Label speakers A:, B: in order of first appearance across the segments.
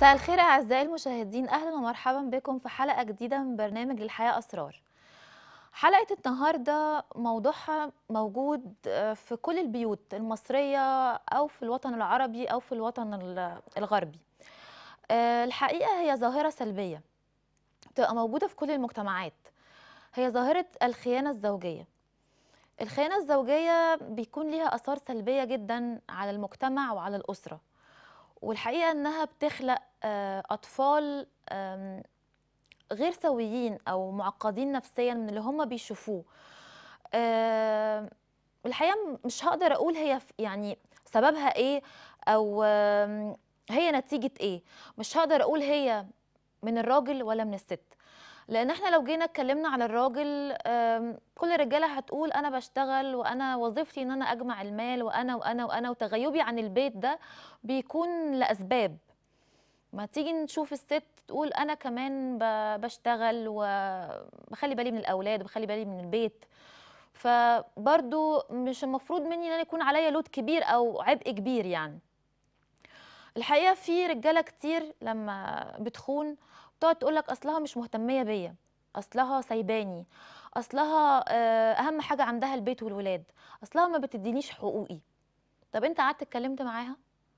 A: مساء الخير أعزائي المشاهدين أهلا ومرحبا بكم في حلقة جديدة من برنامج للحياة أسرار حلقة النهاردة موضوعها موجود آه، في كل البيوت المصرية أو في الوطن العربي أو في الوطن ال- الغربي آه، الحقيقة هي ظاهرة سلبية بتبقى موجودة في كل المجتمعات هي ظاهرة الخيانة الزوجية الخيانة الزوجية بيكون ليها آثار سلبية جدا على المجتمع وعلى الأسرة والحقيقة إنها بتخلق آه، أطفال آم، غير سويين أو معقدين نفسيا من اللي هم بيشوفوه آم، الحقيقة م- مش هقدر أقول هي ف- يعني سببها إيه أو آم، هي نتيجة إيه مش هقدر أقول هي من الراجل ولا من الست لان احنا لو جينا اتكلمنا على الراجل آم، كل الرجاله هتقول انا بشتغل وانا وظيفتي ان انا اجمع المال وانا وانا وانا وتغيبي عن البيت ده بيكون لاسباب ما تيجي نشوف الست تقول انا كمان ب- بشتغل وبخلي بالي من الاولاد وبخلي بالي من البيت فبرضو مش المفروض مني ان انا يكون عليا لود كبير او عبء كبير يعني الحقيقه في رجاله كتير لما بتخون بتقعد تقول لك اصلها مش مهتميه بيا اصلها سايباني اصلها آه، اهم حاجه عندها البيت والولاد اصلها ما بتدينيش حقوقي طب انت قعدت اتكلمت معاها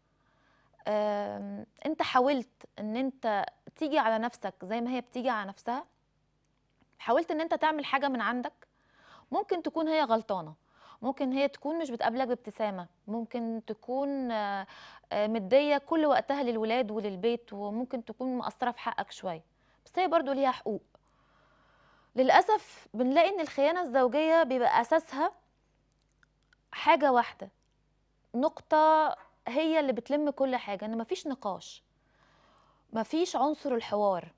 A: آم، انت حاولت ان انت تيجي على نفسك زي ما هي بتيجي على نفسها حاولت ان انت تعمل حاجه من عندك ممكن تكون هي غلطانه ممكن هي تكون مش بتقابلك بابتسامه ممكن تكون آه، آه، مديه كل وقتها للولاد وللبيت وممكن تكون مقصره في حقك شويه بس هي برضو ليها حقوق للاسف بنلاقي ان الخيانه الزوجيه بيبقى اساسها حاجه واحده نقطه هي اللي بتلم كل حاجه ان مفيش نقاش مفيش عنصر الحوار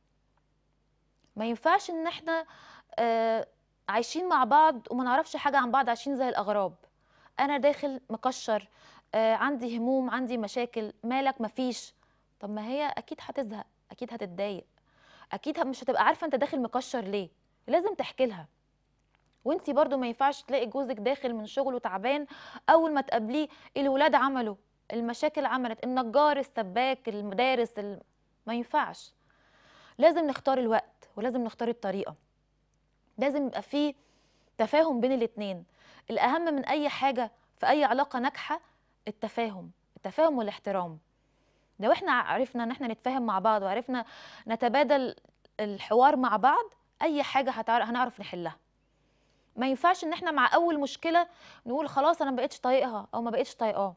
A: ما ينفعش ان احنا آه، عايشين مع بعض وما نعرفش حاجه عن بعض عايشين زي الاغراب انا داخل مكشر آه، عندي هموم عندي مشاكل مالك مفيش طب ما هي اكيد هتزهق اكيد هتتضايق اكيد ه- مش هتبقى عارفه انت داخل مكشر ليه لازم تحكي لها وانتي برضو ما ينفعش تلاقي جوزك داخل من شغله تعبان اول ما تقابليه الولاد عملوا المشاكل عملت النجار السباك المدارس ال... ما ينفعش لازم نختار الوقت ولازم نختار الطريقه لازم يبقى فيه تفاهم بين الاتنين الاهم من اي حاجه في اي علاقه ناجحه التفاهم التفاهم والاحترام لو احنا عرفنا ان احنا نتفاهم مع بعض وعرفنا نتبادل الحوار مع بعض اي حاجه هتعر... هنعرف نحلها ما ينفعش ان احنا مع اول مشكله نقول خلاص انا ما بقتش طايقها او ما بقتش طايقاه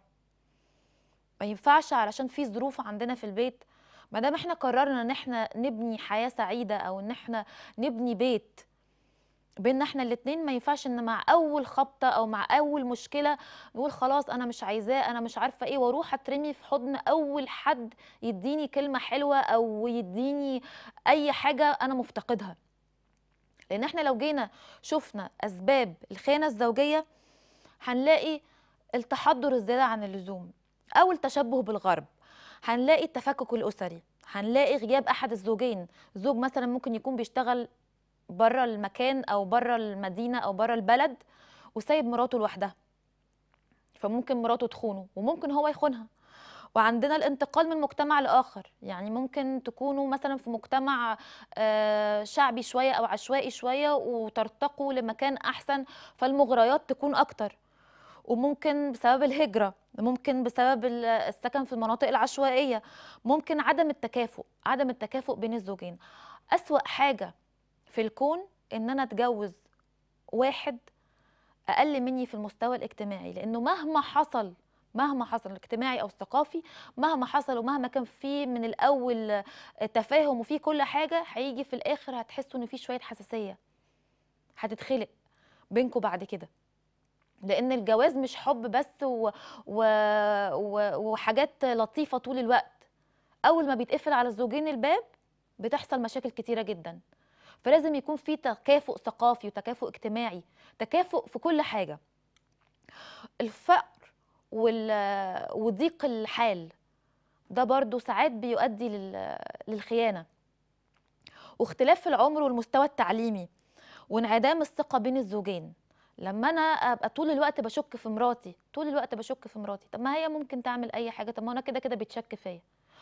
A: ما ينفعش علشان في ظروف عندنا في البيت ما دام احنا قررنا ان احنا نبني حياه سعيده او ان احنا نبني بيت بيننا احنا الاتنين ما ينفعش ان مع اول خبطه او مع اول مشكله نقول خلاص انا مش عايزاه انا مش عارفه ايه واروح اترمي في حضن اول حد يديني كلمه حلوه او يديني اي حاجه انا مفتقدها لان احنا لو جينا شفنا اسباب الخيانه الزوجيه هنلاقي التحضر الزياده عن اللزوم او التشبه بالغرب هنلاقي التفكك الاسري هنلاقي غياب احد الزوجين زوج مثلا ممكن يكون بيشتغل بره المكان او بره المدينه او بره البلد وسايب مراته لوحدها فممكن مراته تخونه وممكن هو يخونها وعندنا الانتقال من مجتمع لاخر يعني ممكن تكونوا مثلا في مجتمع آه، شعبي شويه او عشوائي شويه وترتقوا لمكان احسن فالمغريات تكون اكتر وممكن بسبب الهجرة ممكن بسبب ال- السكن في المناطق العشوائية ممكن عدم التكافؤ عدم التكافؤ بين الزوجين أسوأ حاجة في الكون إن أنا أتجوز واحد أقل مني في المستوى الاجتماعي لأنه مهما حصل مهما حصل الاجتماعي أو الثقافي مهما حصل ومهما كان فيه من الأول تفاهم وفيه كل حاجة هيجي في الآخر هتحسوا إن فيه شوية حساسية هتتخلق بينكم بعد كده لان الجواز مش حب بس و... و... و... وحاجات لطيفه طول الوقت اول ما بيتقفل على الزوجين الباب بتحصل مشاكل كتيره جدا فلازم يكون في تكافؤ ثقافي وتكافؤ اجتماعي تكافؤ في كل حاجه الفقر وال... وضيق الحال ده برضو ساعات بيؤدي لل... للخيانه واختلاف في العمر والمستوى التعليمي وانعدام الثقه بين الزوجين لما انا ابقى طول الوقت بشك في مراتي طول الوقت بشك في مراتي طب ما هي ممكن تعمل اي حاجه طب ما انا كده كده بتشك فيا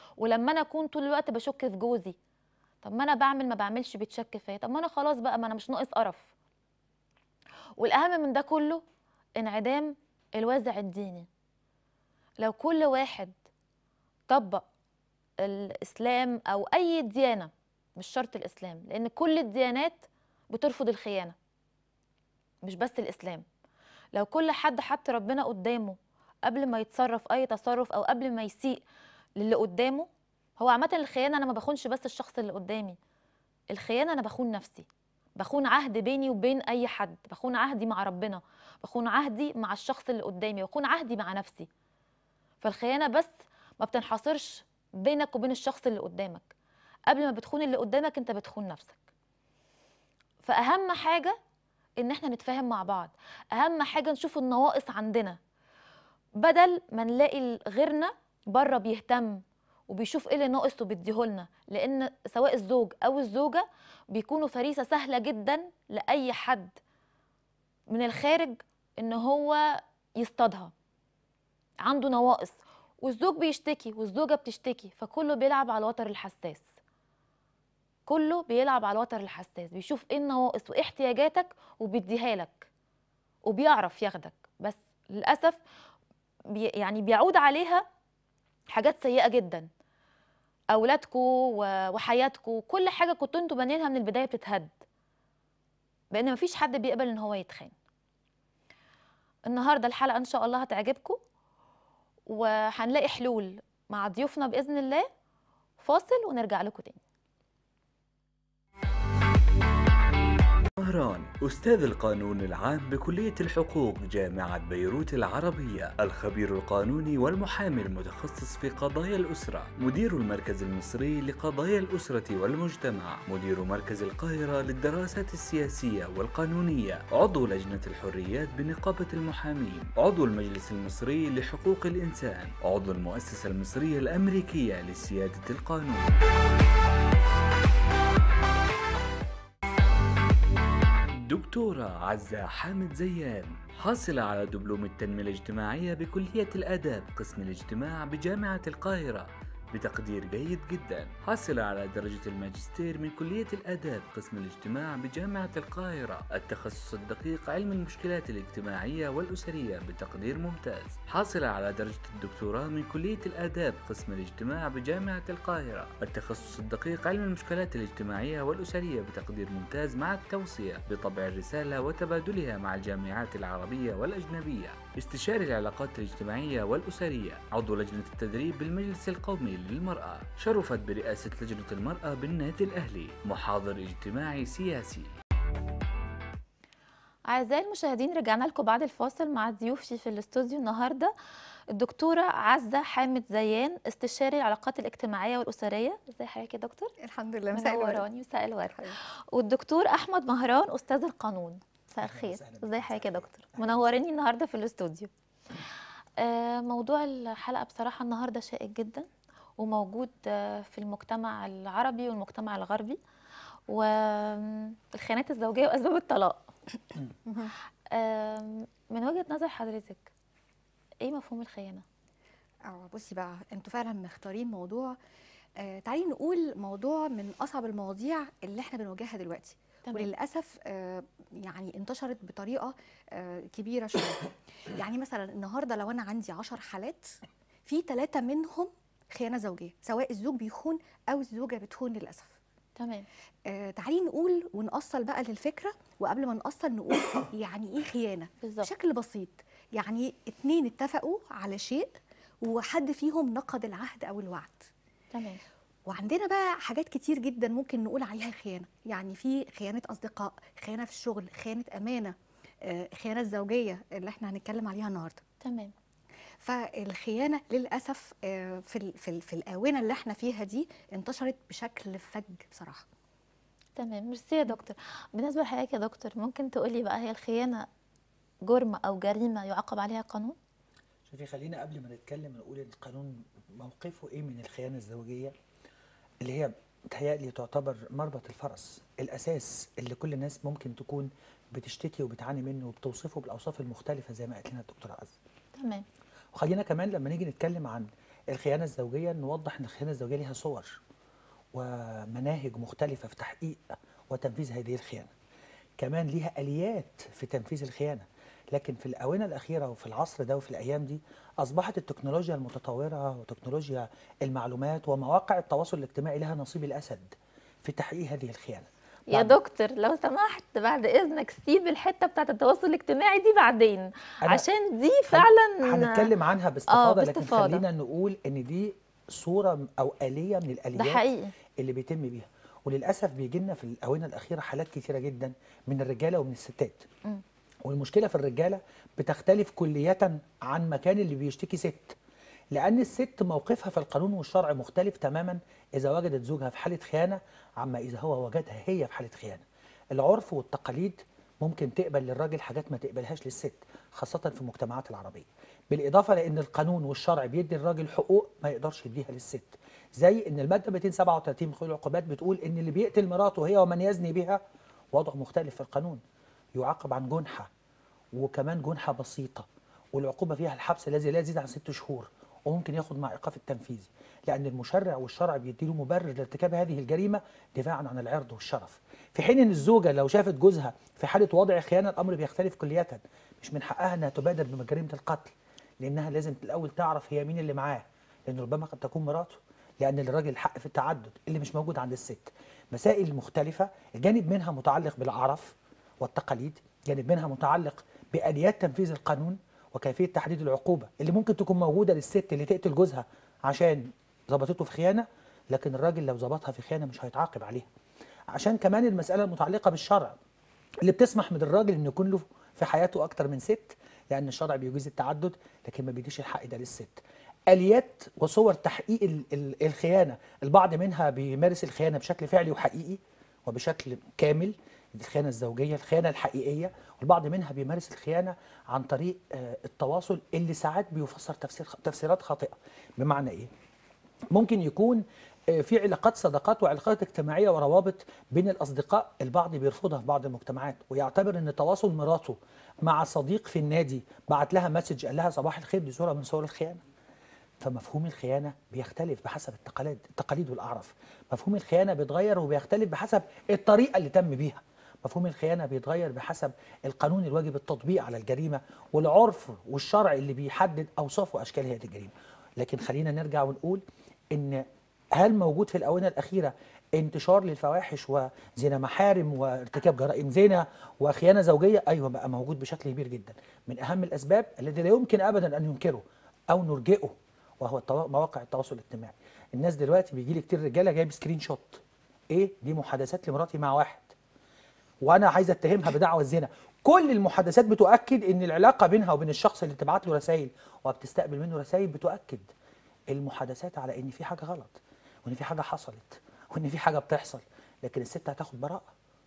A: ولما انا اكون طول الوقت بشك في جوزي طب ما انا بعمل ما بعملش بيتشك فيا طب ما انا خلاص بقى ما انا مش ناقص قرف والاهم من ده كله انعدام الوازع الديني لو كل واحد طبق الاسلام او اي ديانه مش شرط الاسلام لان كل الديانات بترفض الخيانه مش بس الاسلام لو كل حد حط ربنا قدامه قبل ما يتصرف اي تصرف او قبل ما يسيء للي قدامه هو عامه الخيانه انا ما بخونش بس الشخص اللي قدامي الخيانه انا بخون نفسي بخون عهد بيني وبين اي حد بخون عهدي مع ربنا بخون عهدي مع الشخص اللي قدامي بخون عهدي مع نفسي فالخيانه بس ما بتنحصرش بينك وبين الشخص اللي قدامك قبل ما بتخون اللي قدامك انت بتخون نفسك فاهم حاجه ان احنا نتفاهم مع بعض اهم حاجه نشوف النواقص عندنا بدل ما نلاقي غيرنا بره بيهتم وبيشوف ايه اللي ناقص وبيديهولنا لان سواء الزوج او الزوجه بيكونوا فريسه سهله جدا لاي حد من الخارج ان هو يصطادها عنده نواقص والزوج بيشتكي والزوجه بتشتكي فكله بيلعب على الوتر الحساس كله بيلعب على الوتر الحساس بيشوف ايه النواقص وايه احتياجاتك وبيديها لك وبيعرف ياخدك بس للاسف بي يعني بيعود عليها حاجات سيئه جدا اولادكم وحياتكم كل حاجه كنتوا انتوا بانيينها من البدايه بتتهد لان مفيش حد بيقبل ان هو يتخان النهارده الحلقه ان شاء الله هتعجبكم وهنلاقي حلول مع ضيوفنا باذن الله فاصل ونرجع لكم تاني
B: مهران أستاذ القانون العام بكلية الحقوق جامعة بيروت العربية الخبير القانوني والمحامي المتخصص في قضايا الأسرة مدير المركز المصري لقضايا الأسرة والمجتمع مدير مركز القاهرة للدراسات السياسية والقانونية عضو لجنة الحريات بنقابة المحامين عضو المجلس المصري لحقوق الإنسان عضو المؤسسة المصرية الأمريكية لسيادة القانون دكتورة عزة حامد زيان حاصلة على دبلوم التنمية الاجتماعية بكلية الآداب قسم الاجتماع بجامعة القاهرة بتقدير جيد جدا حصل على درجة الماجستير من كلية الآداب قسم الاجتماع بجامعة القاهرة التخصص الدقيق علم المشكلات الاجتماعية والأسرية بتقدير ممتاز حاصل على درجة الدكتوراه من كلية الآداب قسم الاجتماع بجامعة القاهرة التخصص الدقيق علم المشكلات الاجتماعية والأسرية بتقدير ممتاز مع التوصية بطبع الرسالة وتبادلها مع الجامعات العربية والأجنبية استشاري العلاقات الاجتماعية والأسرية عضو لجنة التدريب بالمجلس القومي للمرأة شرفت برئاسة لجنة المرأة بالنادي الأهلي محاضر اجتماعي سياسي
A: أعزائي المشاهدين رجعنا لكم بعد الفاصل مع ضيوفي في الاستوديو النهارده الدكتورة عزة حامد زيان استشاري العلاقات الاجتماعية والأسرية ازي حضرتك يا دكتور؟
C: الحمد لله مساء الورد
A: منوراني مساء الورد والدكتور أحمد مهران أستاذ القانون مساء الخير ازي حضرتك يا دكتور منوريني النهارده في الاستوديو آه موضوع الحلقة بصراحة النهارده شائك جدا وموجود في المجتمع العربي والمجتمع الغربي والخيانات الزوجيه واسباب الطلاق من وجهه نظر حضرتك ايه مفهوم الخيانه
C: اه بصي بقى انتوا فعلا مختارين موضوع آه تعالي نقول موضوع من اصعب المواضيع اللي احنا بنواجهها دلوقتي تمام. وللاسف آه يعني انتشرت بطريقه آه كبيره شويه يعني مثلا النهارده لو انا عندي 10 حالات في ثلاثه منهم خيانه زوجيه سواء الزوج بيخون او الزوجه بتخون للاسف
A: تمام
C: آه تعالي نقول ونأصل بقى للفكره وقبل ما نأصل نقول يعني ايه خيانه
A: بالزبط.
C: بشكل بسيط يعني اتنين اتفقوا على شيء وحد فيهم نقض العهد او الوعد
A: تمام
C: وعندنا بقى حاجات كتير جدا ممكن نقول عليها خيانه يعني في خيانه اصدقاء خيانه في الشغل خيانه امانه آه خيانه الزوجيه اللي احنا هنتكلم عليها النهارده
A: تمام
C: فالخيانه للاسف في في في الاونه اللي احنا فيها دي انتشرت بشكل فج بصراحه
A: تمام ميرسي يا دكتور بالنسبه لحضرتك يا دكتور ممكن تقولي بقى هي الخيانه جرم او جريمه يعاقب عليها قانون
D: شوفي خلينا قبل ما نتكلم نقول القانون موقفه ايه من الخيانه الزوجيه اللي هي بتهيألي تعتبر مربط الفرس الاساس اللي كل الناس ممكن تكون بتشتكي وبتعاني منه وبتوصفه بالاوصاف المختلفه زي ما قالت لنا الدكتوره عز
A: تمام
D: وخلينا كمان لما نيجي نتكلم عن الخيانه الزوجيه نوضح ان الخيانه الزوجيه ليها صور ومناهج مختلفه في تحقيق وتنفيذ هذه الخيانه كمان ليها اليات في تنفيذ الخيانه لكن في الاونه الاخيره وفي العصر ده وفي الايام دي اصبحت التكنولوجيا المتطوره وتكنولوجيا المعلومات ومواقع التواصل الاجتماعي لها نصيب الاسد في تحقيق هذه الخيانه
A: يا
D: بعد-
A: دكتور لو سمحت بعد اذنك سيب الحته بتاعت التواصل الاجتماعي دي بعدين
D: أنا-
A: عشان دي فعلا
D: هنتكلم عنها باستفاضه لكن
A: باستفاضة.
D: خلينا نقول ان دي صوره او اليه من
A: ده
D: الاليات
A: حقيقي
D: اللي بيتم بيها وللاسف بيجي لنا في الاونه الاخيره حالات كثيره جدا من الرجاله ومن الستات
A: مم.
D: والمشكله في الرجاله بتختلف كليا عن مكان اللي بيشتكي ست لان الست موقفها في القانون والشرع مختلف تماما اذا وجدت زوجها في حاله خيانه عما اذا هو وجدها هي في حاله خيانه العرف والتقاليد ممكن تقبل للراجل حاجات ما تقبلهاش للست خاصه في المجتمعات العربيه بالاضافه لان القانون والشرع بيدي الراجل حقوق ما يقدرش يديها للست زي ان الماده 237 من قانون العقوبات بتقول ان اللي بيقتل مراته هي ومن يزني بها وضع مختلف في القانون يعاقب عن جنحه وكمان جنحه بسيطه والعقوبه فيها الحبس الذي لا يزيد عن ست شهور وممكن ياخد مع ايقاف التنفيذ لان المشرع والشرع بيديله مبرر لارتكاب هذه الجريمه دفاعا عن العرض والشرف في حين ان الزوجه لو شافت جوزها في حاله وضع خيانه الامر بيختلف كليا مش من حقها انها تبادر بجريمه القتل لانها لازم الاول تعرف هي مين اللي معاه لان ربما قد تكون مراته لان للراجل حق في التعدد اللي مش موجود عند الست مسائل مختلفه الجانب منها متعلق بالاعراف والتقاليد جانب منها متعلق باليات تنفيذ القانون وكيفيه تحديد العقوبه اللي ممكن تكون موجوده للست اللي تقتل جوزها عشان ظبطته في خيانه لكن الراجل لو ظبطها في خيانه مش هيتعاقب عليها عشان كمان المساله المتعلقه بالشرع اللي بتسمح من الراجل انه يكون له في حياته اكتر من ست لان الشرع بيجيز التعدد لكن ما بيديش الحق ده للست اليات وصور تحقيق ال- ال- الخيانه البعض منها بيمارس الخيانه بشكل فعلي وحقيقي وبشكل كامل دي الخيانه الزوجيه الخيانه الحقيقيه والبعض منها بيمارس الخيانه عن طريق آه، التواصل اللي ساعات بيفسر تفسير تفسيرات خاطئه بمعنى ايه ممكن يكون آه، في علاقات صداقات وعلاقات اجتماعيه وروابط بين الاصدقاء البعض بيرفضها في بعض المجتمعات ويعتبر ان تواصل مراته مع صديق في النادي بعت لها مسج قال لها صباح الخير دي صوره من صور الخيانه فمفهوم الخيانه بيختلف بحسب التقاليد التقاليد والاعراف مفهوم الخيانه بيتغير وبيختلف بحسب الطريقه اللي تم بيها مفهوم الخيانه بيتغير بحسب القانون الواجب التطبيق على الجريمه والعرف والشرع اللي بيحدد اوصاف واشكال هذه الجريمه لكن خلينا نرجع ونقول ان هل موجود في الاونه الاخيره انتشار للفواحش وزنا محارم وارتكاب جرائم زنا وخيانه زوجيه ايوه بقى موجود بشكل كبير جدا من اهم الاسباب الذي لا يمكن ابدا ان ينكره او نرجئه وهو التوا- مواقع التواصل الاجتماعي الناس دلوقتي بيجي لي كتير رجاله جايب سكرين شوت ايه دي محادثات لمراتي مع واحد وانا عايز اتهمها بدعوى الزنا كل المحادثات بتؤكد ان العلاقه بينها وبين الشخص اللي بتبعت له رسائل وبتستقبل منه رسائل بتؤكد المحادثات على ان في حاجه غلط وان في حاجه حصلت وان في حاجه بتحصل لكن الست هتاخد براءه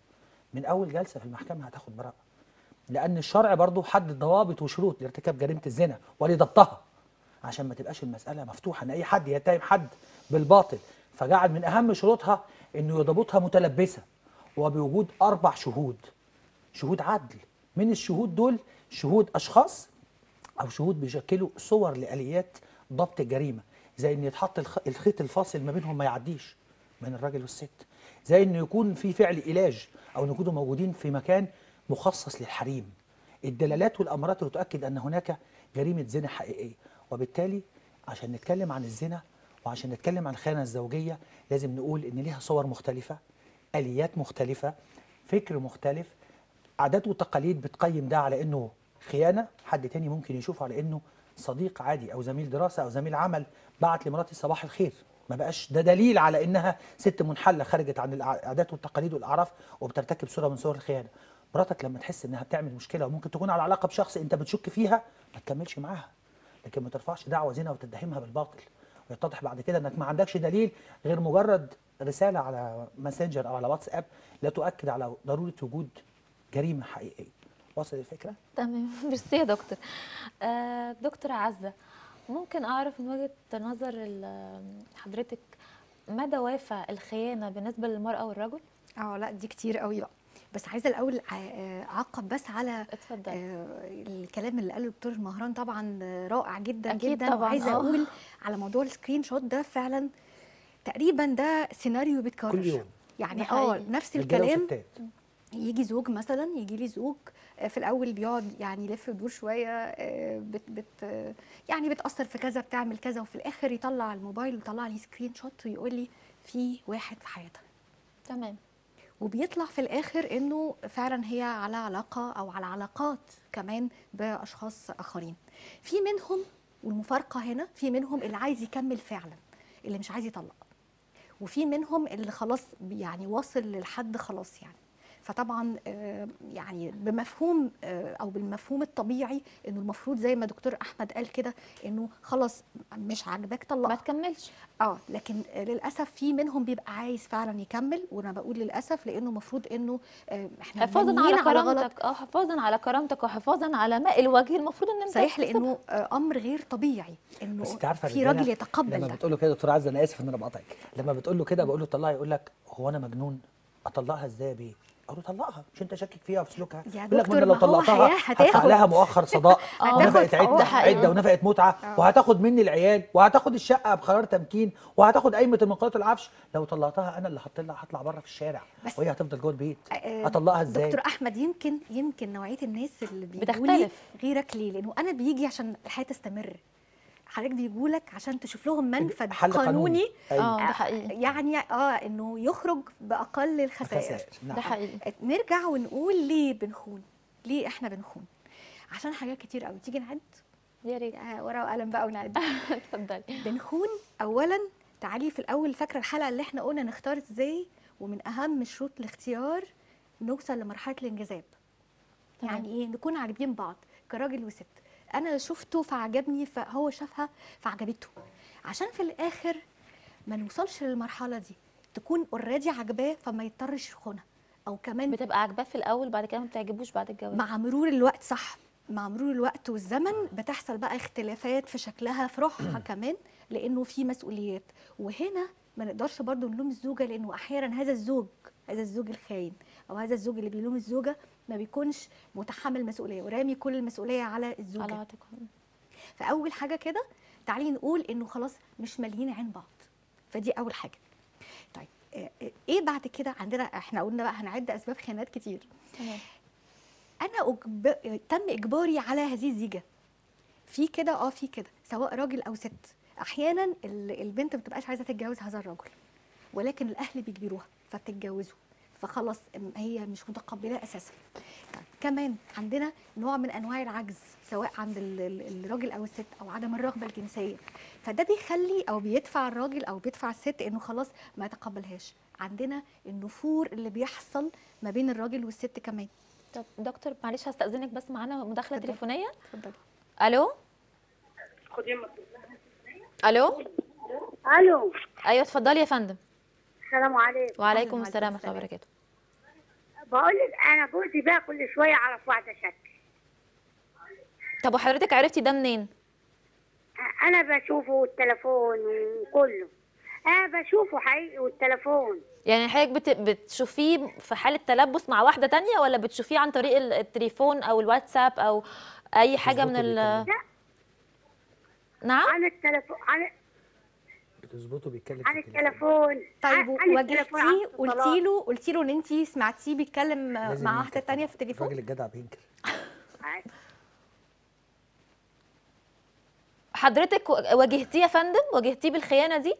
D: من اول جلسه في المحكمه هتاخد براءه لان الشرع برضه حدد ضوابط وشروط لارتكاب جريمه الزنا ولضبطها عشان ما تبقاش المساله مفتوحه ان اي حد يتهم حد بالباطل فجعل من اهم شروطها انه يضبطها متلبسه وبوجود اربع شهود شهود عدل من الشهود دول شهود اشخاص او شهود بيشكلوا صور لاليات ضبط الجريمه زي ان يتحط الخ- الخيط الفاصل ما بينهم ما يعديش بين الراجل والست زي انه يكون في فعل علاج او ان يكونوا موجودين في مكان مخصص للحريم الدلالات والامارات اللي تؤكد ان هناك جريمه زنا حقيقيه وبالتالي عشان نتكلم عن الزنا وعشان نتكلم عن الخيانه الزوجيه لازم نقول ان ليها صور مختلفه اليات مختلفه فكر مختلف عادات وتقاليد بتقيم ده على انه خيانه حد تاني ممكن يشوفه على انه صديق عادي او زميل دراسه او زميل عمل بعت لمراتي صباح الخير ما بقاش ده دليل على انها ست منحله خرجت عن العادات والتقاليد والاعراف وبترتكب صوره من صور الخيانه مراتك لما تحس انها بتعمل مشكله وممكن تكون على علاقه بشخص انت بتشك فيها ما تكملش معاها لكن ما ترفعش دعوه زنا وتتهمها بالباطل ويتضح بعد كده انك ما عندكش دليل غير مجرد رساله على ماسنجر او على واتساب لا تؤكد على ضروره وجود جريمه حقيقيه واصل الفكره
A: تمام ميرسي يا دكتور آه دكتور عزة ممكن أعرف من وجهة نظر ال- حضرتك ما دوافع الخيانة بالنسبة للمرأة والرجل؟
C: اه لا دي كتير قوي بقى بس عايزه الاول ع- آه، اعقب بس على
A: اتفضل
C: آه، الكلام اللي قاله الدكتور مهران طبعا آه، رائع جدا
A: أكيد
C: جدا
A: طبعاً،
C: وعايزه
A: آه.
C: اقول على موضوع السكرين شوت ده فعلا تقريبا ده سيناريو بيتكرر
D: كل يوم
C: يعني
A: ده
C: اه
A: حقيقي.
C: نفس
D: رجاله
C: الكلام
D: وستات
C: يجي زوج مثلا يجي لي زوج آه، في الاول بيقعد يعني يلف ويدور شويه آه، بت بت آه، يعني بتاثر في كذا بتعمل كذا وفي الاخر يطلع الموبايل ويطلع لي سكرين شوت ويقول لي في واحد في حياتها
A: تمام
C: وبيطلع في الاخر انه فعلا هي على علاقه او على علاقات كمان باشخاص اخرين في منهم والمفارقه هنا في منهم اللي عايز يكمل فعلا اللي مش عايز يطلق وفي منهم اللي خلاص يعني واصل للحد خلاص يعني فطبعا آه، يعني بمفهوم آه، او بالمفهوم الطبيعي انه المفروض زي ما دكتور احمد قال كده انه خلاص مش عاجباك
A: ما
C: طلقها
A: تكملش
C: اه لكن آه، للاسف في منهم بيبقى عايز فعلا يكمل وانا بقول للاسف لانه المفروض انه آه، احنا
A: حفاظا
C: مبنيين
A: على
C: غلط
A: كرامتك اه حفاظا على كرامتك وحفاظا على ماء الوجه المفروض ان انت
C: صحيح
A: تحتسبها.
C: لانه آه، امر غير طبيعي انه
D: بس انت عارفه
C: في
D: الرجالة
C: راجل يتقبل
D: لما
C: ده
D: بتقول له كده دكتور عزه انا اسف ان انا بقاطعك لما بتقول له كده بقول له طلعها يقول لك هو انا مجنون اطلقها ازاي يا بيه اقول له طلقها مش انت شاكك فيها وفي سلوكها
C: يا
D: يقول لك
C: دكتور
D: ما انا لو
C: ما هو
D: طلقتها
C: حياة
D: هدفع
C: هتاخد.
D: لها مؤخر صداق
A: آه.
D: ونفقت
C: هتاخد
D: عده
C: حقوق.
D: عده ونفقت متعه
C: آه.
D: وهتاخد مني العيال وهتاخد الشقه بقرار تمكين وهتاخد قايمه المنقولات العفش لو طلقتها انا اللي هحط لها هطلع بره في الشارع
C: بس-
D: وهي هتفضل جوه البيت
C: آه،
D: اطلقها ازاي
C: دكتور احمد يمكن يمكن نوعيه الناس اللي بيجوا لي
A: بتختلف.
C: غيرك ليه لانه انا بيجي عشان الحياه تستمر حضرتك بيجوا لك عشان تشوف لهم منفذ
D: حل
C: قانوني
D: أيوة.
A: اه ده حقيقي
C: يعني اه انه يخرج باقل الخسائر
D: خسائر نعم.
A: ده حقيقي
C: نرجع ونقول ليه بنخون ليه احنا بنخون عشان حاجات كتير قوي تيجي نعد
A: يا ريت
C: آه، ورقه وقلم بقى ونعد
A: اتفضلي
C: بنخون اولا تعالي في الاول فاكره الحلقه اللي احنا قلنا نختار ازاي ومن اهم شروط الاختيار نوصل لمرحله الانجذاب
A: تمام.
C: يعني ايه نكون عاجبين بعض كراجل وست انا شفته فعجبني فهو شافها فعجبته عشان في الاخر ما نوصلش للمرحله دي تكون اوريدي عجباه فما يضطرش يخونها او كمان
A: بتبقى عاجباه في الاول بعد كده ما بتعجبوش بعد الجواز
C: مع مرور الوقت صح مع مرور الوقت والزمن بتحصل بقى اختلافات في شكلها في روحها كمان لانه في مسؤوليات وهنا ما نقدرش برضو نلوم الزوجه لانه احيانا هذا الزوج هذا الزوج الخاين او هذا الزوج اللي بيلوم الزوجه ما بيكونش متحمل مسؤوليه ورامي كل المسؤوليه على الزوجه
A: على عاتقه
C: فاول حاجه كده تعالي نقول انه خلاص مش مالين عين بعض فدي اول حاجه طيب آه، آه، ايه بعد كده عندنا احنا قلنا بقى هنعد اسباب خيانات كتير
A: تمام
C: انا أجب... تم اجباري على هذه الزيجه في كده اه في كده سواء راجل او ست احيانا ال- البنت ما بتبقاش عايزه تتجوز هذا الرجل ولكن الاهل بيجبروها فبتتجوزه فخلاص ام- هي مش متقبله اساسا طيب كمان عندنا نوع من انواع العجز سواء عند ال- ال- الراجل او الست او عدم الرغبه الجنسيه فده بيخلي او بيدفع الراجل او بيدفع الست انه خلاص ما يتقبلهاش عندنا النفور اللي بيحصل ما بين الراجل والست كمان
A: طب دكتور معلش هستأذنك بس معانا مداخلة
C: اتفضلي.
A: تليفونية
C: اتفضلي
A: الو الو
E: الو
A: ايوه اتفضلي يا فندم
E: السلام عليكم
A: وعليكم
C: وعليكم
A: السلام ورحمة الله
C: السلام.
A: وبركاته
E: بقول لك انا جوزي بقى كل شويه يعرف واحده شكل
A: طب وحضرتك عرفتي ده منين
E: انا بشوفه والتليفون وكله انا بشوفه حقيقي والتليفون
A: يعني حضرتك بت... بتشوفيه في حالة تلبس مع واحدة تانية ولا بتشوفيه عن طريق ال- التليفون او الواتساب او اي حاجة من ال
D: بيتكلم.
A: نعم
E: عن التليفون عن
D: بتظبطه بيتكلم
E: عن
D: في التليفون.
E: التليفون
C: طيب
E: عن- عن التليفون، عن
C: واجهتيه قلتي
E: الاتصالات.
C: له قلتي له ان انت سمعتيه بيتكلم
D: لازم
C: مع
D: ينكر
C: واحده تانية في
D: طبعاً.
C: التليفون
D: الراجل الجدع بينكر
A: حضرتك و- واجهتيه يا فندم واجهتيه بالخيانة دي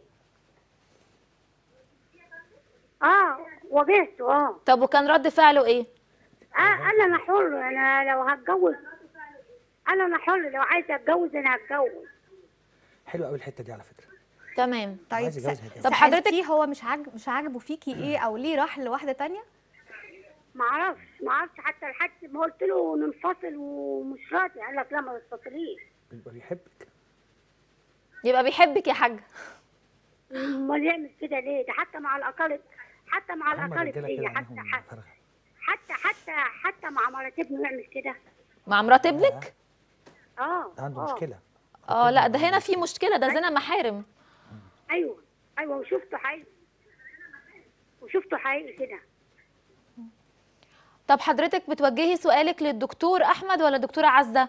E: اه واجهته اه
A: طب وكان رد فعله ايه
E: آه، انا انا حر انا لو هتجوز انا انا حر لو عايزه اتجوز انا هتجوز
D: حلوه قوي الحته دي على فكره
A: تمام
C: طيب
D: عايز يتجوز
C: س-
D: هيتجوز.
A: طب حضرتك-
C: سألتيه هو مش عاجب مش عاجبه فيكي ايه او ليه راح لواحده تانية
E: ما اعرفش ما اعرفش حتى لحد ما قلت له ننفصل ومش راضي قال لك لا ما تنفصليش
D: بيبقى بيحبك
A: يبقى بيحبك يا حاج
E: امال يعمل كده ليه ده حتى مع الاقارب حتى مع
D: هم
E: الاقارب
D: الرجاله
E: ليا
D: كده
E: حتى
D: عينيهم
E: حتى
D: فارغه
E: حتى حتى حتى مع مرات ابنه يعمل كده
A: مع مرات ابنك
E: اه
D: عنده
E: آه.
D: مشكله
A: اه لا ده هنا في مشكلة ده زنا محارم
E: ايوه ايوه وشفته حقيقي وشفته حقيقي كده
A: طب حضرتك بتوجهي سؤالك للدكتور احمد ولا الدكتوره عزه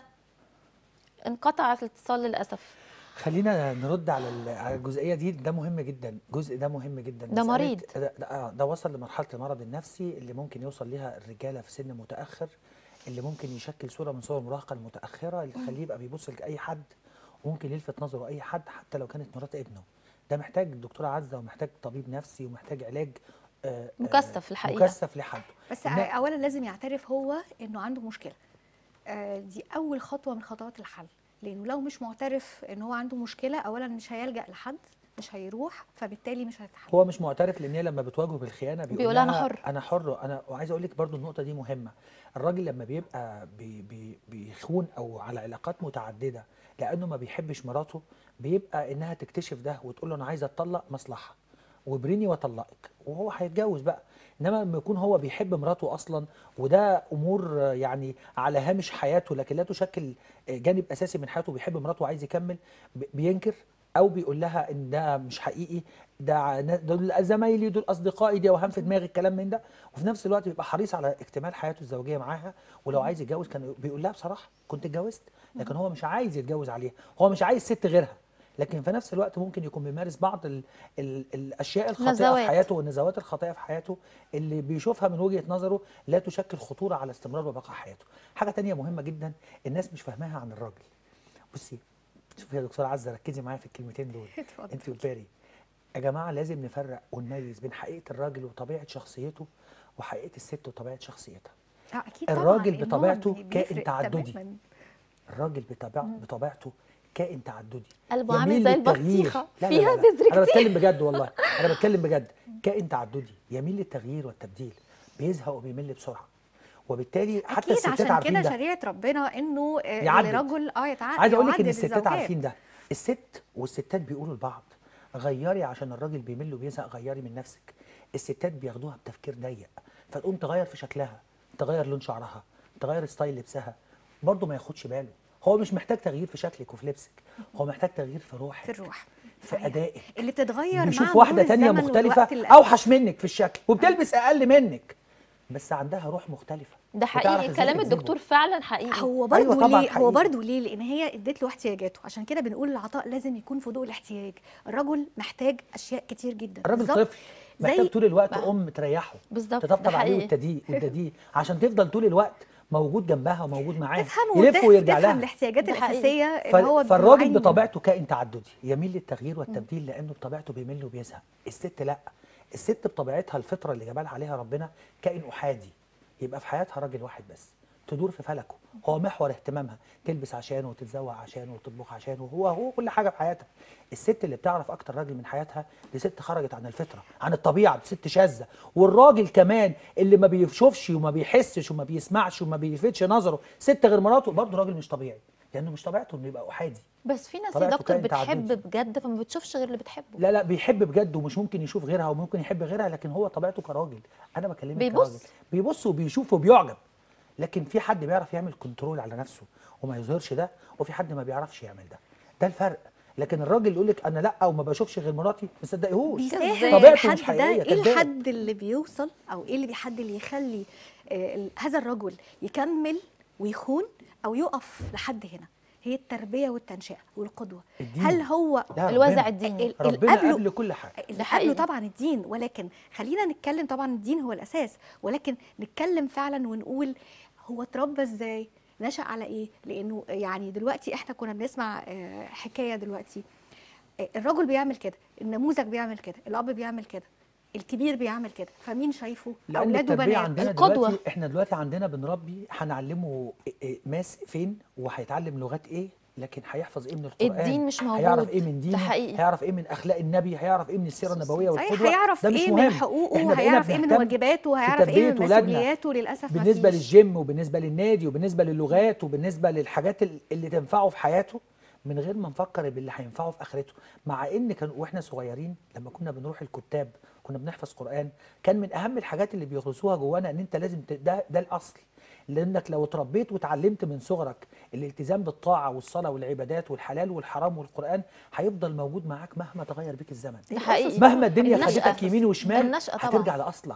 A: انقطع الاتصال للاسف
D: خلينا نرد على ال- على الجزئيه دي ده مهم جدا الجزء ده مهم جدا
A: ده
D: مسألة-
A: مريض.
D: ده, ده, آه، ده وصل لمرحله المرض النفسي اللي ممكن يوصل ليها الرجاله في سن متاخر اللي ممكن يشكل صوره من صور المراهقه المتاخره اللي تخليه يبقى بيبص لاي حد وممكن يلفت نظره اي حد حتى لو كانت مرات ابنه ده محتاج دكتوره عزه ومحتاج طبيب نفسي ومحتاج علاج آه، آه،
A: مكثف الحقيقة.
D: مكثف لحد
C: بس
D: إن-
C: اولا لازم يعترف هو انه عنده مشكله آه، دي اول خطوه من خطوات الحل لانه لو مش معترف ان هو عنده مشكله اولا مش هيلجا لحد مش هيروح فبالتالي مش هتتحل
D: هو مش معترف لان هي لما بتواجهه بالخيانه بيقول,
A: بيقول أنا
D: لها
A: حر.
D: انا حر انا وعايز اقول لك برضو النقطه دي مهمه الراجل لما بيبقى بي بي بيخون او على علاقات متعدده لانه ما بيحبش مراته بيبقى انها تكتشف ده وتقول له انا عايزه اتطلق مصلحه وابريني واطلقك وهو هيتجوز بقى انما لما يكون هو بيحب مراته اصلا وده امور آه، يعني على هامش حياته لكن لا تشكل آه، جانب اساسي من حياته بيحب مراته وعايز يكمل ب- بينكر او بيقول لها ان ده مش حقيقي ده ع- دول زمايلي دول اصدقائي دي اوهام في دماغي الكلام من ده وفي نفس الوقت بيبقى حريص على اكتمال حياته الزوجيه معاها ولو عايز يتجوز كان بيقول لها بصراحه كنت اتجوزت لكن هو مش عايز يتجوز عليها هو مش عايز ست غيرها لكن في نفس الوقت ممكن يكون بيمارس بعض ال ال الاشياء الخاطئه
A: نزوات.
D: في حياته والنزوات الخاطئه في حياته اللي بيشوفها من وجهه نظره لا تشكل خطوره على استمرار وبقاء حياته حاجه تانية مهمه جدا الناس مش فاهماها عن الراجل بصي شوفي يا دكتوره عزه ركزي معايا في الكلمتين دول
C: اتفضل.
D: انت وباري يا جماعه لازم نفرق ونميز بين حقيقه الراجل وطبيعه شخصيته وحقيقه الست وطبيعه شخصيتها
C: آه، اكيد
D: الراجل
C: طبعا لأن هو
D: بطبيعته
C: بي-
D: كائن
C: بيفرق
D: تعددي.
C: تماماً.
D: الراجل بطبيع بطبيعته كائن تعددي
A: قلبه
D: يميل
A: عامل زي
D: للتغيير.
A: البطيخه
D: لا لا
A: فيها
D: لا لا.
A: بذر
D: انا
A: كتير
D: بتكلم بجد والله انا بتكلم بجد كائن تعددي يميل للتغيير والتبديل بيزهق وبيمل بسرعه وبالتالي حتى
C: اكيد
D: الستات
C: عشان
D: عارفين
C: كده
D: ده
C: شريعه ربنا انه آه،
D: يعدد.
C: الرجل اه يتعدد
D: عايز اقول لك ان
C: يعدد
D: الستات
C: الزوجات.
D: عارفين ده الست والستات بيقولوا لبعض غيري عشان الراجل بيمل وبيزهق غيري من نفسك الستات بياخدوها بتفكير ضيق فتقوم تغير في شكلها تغير لون شعرها تغير ستايل لبسها برضه ما ياخدش باله هو مش محتاج تغيير في شكلك وفي لبسك هو محتاج تغيير في روحك
C: في الروح
D: في
C: صحيح.
D: ادائك
C: اللي بتتغير
D: بيشوف
C: مع
D: واحده
C: مرور
D: تانية
C: الزمن
D: مختلفه
C: والوقت للأسف.
D: اوحش منك في الشكل وبتلبس اقل منك بس عندها روح مختلفه
A: ده
D: وتعرف
A: حقيقي
D: إزاي
A: كلام
D: تجذبه.
A: الدكتور فعلا حقيقي
C: هو
D: أيوة
C: برضه
D: طبعاً
C: ليه هو
D: حقيقي.
C: برضه ليه لان هي ادت له احتياجاته عشان كده بنقول العطاء لازم يكون في ضوء الاحتياج الرجل محتاج اشياء كتير جدا
D: الراجل
C: بالظبط
D: طفل محتاج
C: زي
D: طول الوقت
A: بقى.
D: ام تريحه
A: بالظبط، ده
D: تطبطب عليه
A: حقيقي.
D: والتديه والتديه عشان تفضل طول الوقت موجود جنبها وموجود معاها
C: تفهم
D: يلف
C: وتف-
D: ويرجع
C: تفهم
D: لها
C: الاحتياجات
A: ده حقيقي.
C: الاساسيه
D: ف-
C: اللي هو
D: فالراجل
C: بيعاني
D: بطبيعته كائن تعددي يميل للتغيير والتبديل لانه بطبيعته بيمل وبيزهق الست لا الست بطبيعتها الفطره اللي جبلها عليها ربنا كائن احادي يبقى في حياتها راجل واحد بس تدور في فلكه هو محور اهتمامها تلبس عشانه وتتزوق عشانه وتطبخ عشانه هو هو كل حاجه في حياتها الست اللي بتعرف اكتر راجل من حياتها دي ست خرجت عن الفطره عن الطبيعه دي ست شاذه والراجل كمان اللي ما بيشوفش وما بيحسش وما بيسمعش وما بيلفتش نظره ست غير مراته برضه راجل مش طبيعي لانه مش طبيعته انه يبقى احادي
A: بس في ناس يا
D: طبيعته
A: دكتور
D: كائن
A: بتحب
D: تعددي.
A: بجد فما بتشوفش غير اللي بتحبه
D: لا لا بيحب بجد ومش ممكن يشوف غيرها وممكن يحب غيرها لكن هو طبيعته كراجل انا بكلمك
A: بيبص.
D: كراجل بيبص وبيشوف وبيعجب لكن في حد بيعرف يعمل كنترول على نفسه وما يظهرش ده وفي حد ما بيعرفش يعمل ده ده الفرق لكن الراجل يقول لك انا لا وما بشوفش غير مراتي ما صدقيهوش
C: بيساهم
A: طبيعته
C: الحد
D: مش
C: ده
D: حقيقية،
C: ايه
D: كداب.
C: الحد اللي بيوصل او ايه اللي بيحد اللي يخلي آه، ال- هذا الرجل يكمل ويخون او يقف لحد هنا هي التربيه والتنشئه والقدوه
D: الدين.
C: هل هو
D: ده
A: الوازع
D: ربنا.
A: الديني
C: ال- ال-
D: ربنا
C: قبله-
D: قبل كل حاجه
C: اللي
A: ده
C: قبله
A: حقيقي.
C: طبعا الدين ولكن خلينا نتكلم طبعا الدين هو الاساس ولكن نتكلم فعلا ونقول هو اتربى ازاي نشأ على ايه لانه يعني دلوقتي احنا كنا بنسمع آه، حكايه دلوقتي آه، الرجل بيعمل كده النموذج بيعمل كده الاب بيعمل كده الكبير بيعمل كده فمين شايفه
D: لان
C: اولاده
D: التربيه
C: بنات
D: عندنا
A: القدوة.
D: دلوقتي احنا دلوقتي عندنا بنربي هنعلمه إيه- إيه ماس فين وهيتعلم لغات ايه لكن هيحفظ ايه من القران
A: الدين مش موجود.
D: هيعرف ايه من
A: ده
D: دينه
A: حقيقي.
D: هيعرف ايه من اخلاق النبي هيعرف ايه من السيره النبويه
C: صحيح
D: والقدوه
C: هيعرف
D: ده مش
C: ايه
D: مهم.
C: من حقوقه
D: إحنا بقينا
C: وهيعرف ايه من
D: بنهتم
C: واجباته
D: في
C: وهيعرف ايه من
D: تربية ولادنا.
C: مسؤولياته للاسف
D: بالنسبه
C: مفيش.
D: للجيم وبالنسبه للنادي وبالنسبه للغات وبالنسبه للحاجات ال- اللي تنفعه في حياته من غير ما نفكر باللي هينفعه في اخرته مع ان كان واحنا صغيرين لما كنا بنروح الكتاب كنا بنحفظ قران كان من اهم الحاجات اللي بيغرسوها جوانا ان انت لازم ت- ده ده الاصل لانك لو اتربيت وتعلمت من صغرك الالتزام بالطاعه والصلاه والعبادات والحلال والحرام والقران هيفضل موجود معاك مهما تغير بيك الزمن
A: ده حقيقي
D: مهما الدنيا
A: النشأة.
D: خدتك يمين وشمال
A: النشأة طبعا.
D: هترجع لاصلك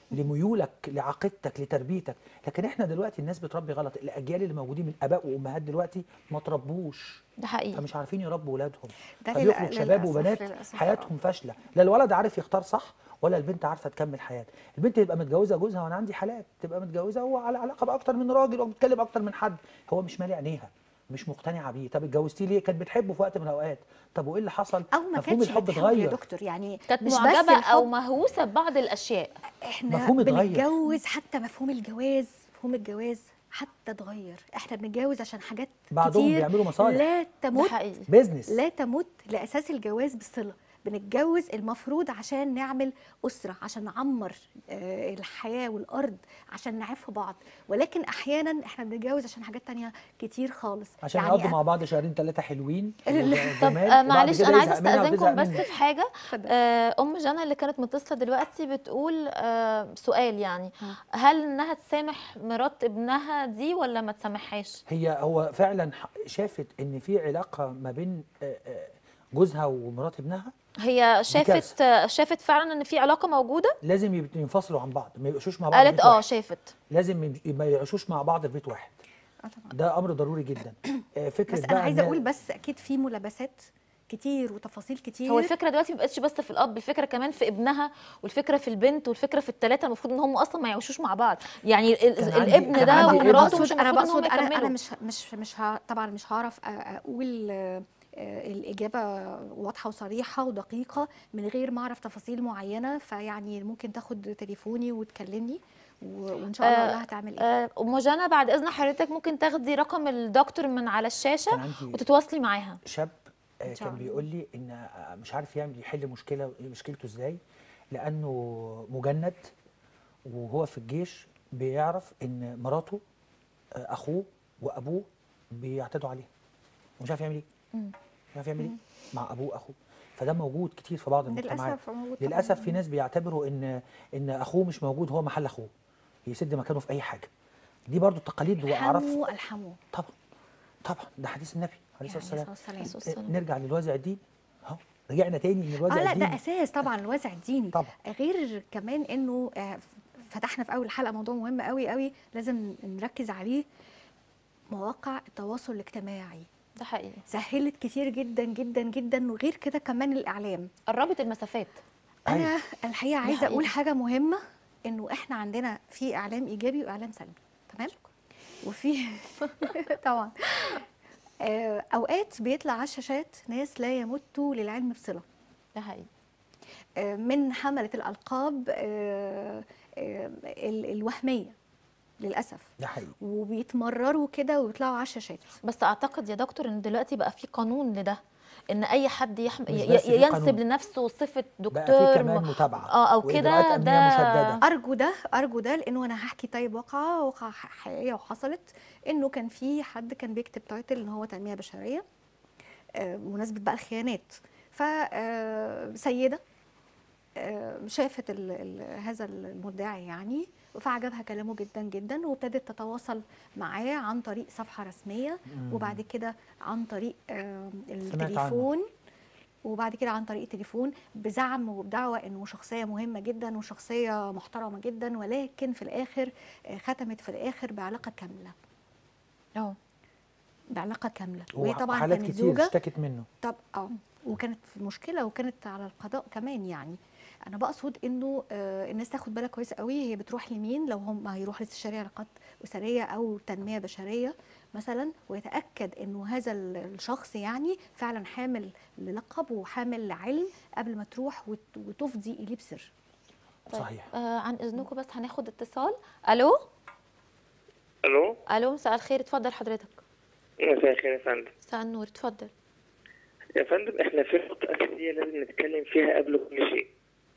D: لميولك لعقيدتك لتربيتك لكن احنا دلوقتي الناس بتربي غلط الاجيال اللي موجودين من اباء وامهات دلوقتي ما تربوش
A: ده حقيقي
D: فمش عارفين يربوا ولادهم
C: ده
D: فبيخرج
C: للأ-
D: شباب
C: للأسف-
D: وبنات
C: للأسف آه.
D: حياتهم فاشله لا الولد عارف يختار صح ولا البنت عارفه تكمل حياتها البنت تبقى متجوزه جوزها وانا عندي حالات تبقى متجوزه هو على علاقه باكتر من راجل وبتكلم اكتر من حد هو مش مالي عينيها مش مقتنعه بيه طب اتجوزتيه ليه كانت بتحبه في وقت من الاوقات طب وايه اللي حصل
C: او ما
D: مفهوم
C: كانتش
D: الحب
C: بتحب يا
D: اتغير
C: دكتور يعني
A: كانت
C: مش بس
A: معجبه او
C: الحب،
A: مهووسه ببعض الاشياء
C: احنا
D: مفهوم اتغير.
C: بنتجوز حتى مفهوم الجواز مفهوم الجواز حتى اتغير احنا بنتجوز عشان حاجات
D: بعضهم
C: كتير
D: بيعملوا مصالح
C: لا
A: ده
C: تمت
A: حقيقي
D: بيزنس
C: لا تمت لاساس الجواز بالصله بنتجوز المفروض عشان نعمل اسره عشان نعمر آه، الحياه والارض عشان نعرف بعض ولكن احيانا احنا بنتجوز عشان حاجات تانية كتير خالص
D: عشان
C: يعني
D: يقضوا مع بعض شهرين ثلاثه حلوين
A: طب
D: جمال،
A: آه
D: وبعد
A: معلش
D: كده
A: انا عايزه
D: يزهق منها
A: استاذنكم
D: وتزهق
A: بس
D: منه.
A: في حاجه
C: اتفضل.
A: آه، ام جنى اللي كانت متصله دلوقتي بتقول آه، سؤال يعني
C: ها.
A: هل انها تسامح مرات ابنها دي ولا ما تسامحهاش
D: هي هو فعلا ح- شافت ان في علاقه ما بين آه، آه، جوزها ومرات ابنها
A: هي شافت آه، شافت فعلا ان في علاقه موجوده
D: لازم يبت- ينفصلوا عن بعض ما يعيشوش مع بعض في
A: قالت
D: بيت
A: اه
D: واحد.
A: شافت
D: لازم يم- ما يعيشوش مع بعض في بيت واحد
C: آه طبعا.
D: ده امر ضروري جدا آه، فكره
C: بس
D: بقى
C: انا عايزه
D: إن-
C: اقول بس اكيد في ملابسات كتير وتفاصيل كتير
A: هو الفكره دلوقتي ما بقتش بس في الاب الفكره كمان في ابنها والفكره في البنت والفكره في الثلاثه المفروض ان هم اصلا ما يعيشوش مع بعض يعني ال-
D: كان عندي-
A: الابن
D: كان
A: ده
D: عندي ابن-
A: ومراته
C: بقصد
A: مش
C: انا
A: المفروض ان هم
C: بقصد انا انا
A: يكملوا
C: مش مش مش ه... طبعا مش هعرف أ- اقول آه، آه، الاجابه واضحه وصريحه ودقيقه من غير ما اعرف تفاصيل معينه فيعني ممكن تاخد تليفوني وتكلمني و- وان شاء الله
A: آه،
C: اقول لها هتعمل ايه
A: آه، ام جنى بعد اذن حضرتك ممكن تاخدي رقم الدكتور من على الشاشه
D: كان عندي
A: وتتواصلي معاها
D: شاب آه،
C: إن شاء
D: كان
C: الله.
D: بيقول لي ان آه، مش عارف يعمل يحل مشكله مشكلته ازاي لانه مجند وهو في الجيش بيعرف ان مراته آه، اخوه وابوه بيعتدوا عليه ومش عارف يعمل ايه
A: مم.
D: مش عارف يعمل ايه مع ابوه واخوه فده موجود كتير في بعض المجتمعات
C: للاسف موجود طبعاً.
D: للاسف في ناس بيعتبروا ان ان اخوه مش موجود هو محل اخوه يسد مكانه في اي حاجه دي برضو تقاليد واعراف
C: الحموا الحموا
D: طبعا طبعا ده حديث النبي عليه الصلاه
C: يعني
D: والسلام
C: الصلاة والسلام.
A: السلام.
D: نرجع للوازع الديني اهو رجعنا تاني من الوازع
C: اه لا
D: الديني
C: ده اساس طبعا الوازع الديني
D: طبعا
C: غير كمان انه آه، فتحنا في اول حلقه موضوع مهم قوي قوي لازم نركز عليه مواقع التواصل الاجتماعي
A: ده حقيقي
C: سهلت كتير جدا جدا جدا وغير كده كمان الاعلام
A: قربت المسافات
D: أيوة.
C: انا الحقيقه عايزه
A: حقيقي.
C: اقول حاجه مهمه انه احنا عندنا في اعلام ايجابي واعلام سلبي تمام وفي طبعا آه، اوقات بيطلع على الشاشات ناس لا يمتوا للعلم بصله
A: ده حقيقي
C: آه، من حمله الالقاب آه، آه، ال- الوهميه للاسف
D: ده حقيقي
C: وبيتمرروا كده ويطلعوا على الشاشات
A: بس اعتقد يا دكتور ان دلوقتي بقى في قانون لده ان اي حد يحم...
D: مش
A: ي-
D: بس في
A: ينسب
D: قانون.
A: لنفسه صفه
D: بقى في
A: دكتور
D: كمان
A: م-
D: متابعه
A: اه او
D: وإجراءات
A: كده
D: أمنية
A: ده
D: مشددة.
C: ارجو ده ارجو ده لانه انا هحكي طيب واقعه واقعه ح- حقيقيه وحصلت انه كان في حد كان بيكتب تايتل ان هو تنميه بشريه آه، بمناسبه بقى الخيانات فسيده شافت ال ال هذا المدعي يعني فعجبها كلامه جدا جدا وابتدت تتواصل معاه عن طريق صفحه رسميه
D: مم.
C: وبعد كده عن طريق آه،
D: عنه.
C: التليفون وبعد كده عن طريق التليفون بزعم وبدعوى انه شخصيه مهمه جدا وشخصيه محترمه جدا ولكن في الاخر آه، ختمت في الاخر بعلاقه كامله
A: اه
C: بعلاقه كامله وهي
D: وح-
C: طبعا
D: حالات
C: كانت
D: كتير
C: زوجه
D: اشتكت منه
C: طب اه وكانت في مشكله وكانت على القضاء كمان يعني انا بقصد انه آه الناس تاخد بالها كويس قوي هي بتروح لمين لو هم هيروح لاستشاري علاقات اسريه او تنميه بشريه مثلا ويتاكد انه هذا ال- الشخص يعني فعلا حامل للقب وحامل لعلم قبل ما تروح وت- وتفضي اليه بسر
A: طيب.
D: صحيح
A: آه عن اذنكم بس هناخد اتصال الو
F: الو
A: الو مساء الخير اتفضل حضرتك
F: مساء الخير يا فندم
A: مساء النور اتفضل
F: يا فندم احنا في نقطة أساسية لازم نتكلم فيها قبل كل شيء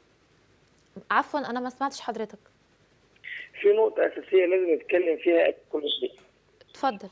A: عفوا انا ما سمعتش حضرتك
F: في نقطة أساسية لازم نتكلم فيها قبل كل شيء
A: اتفضل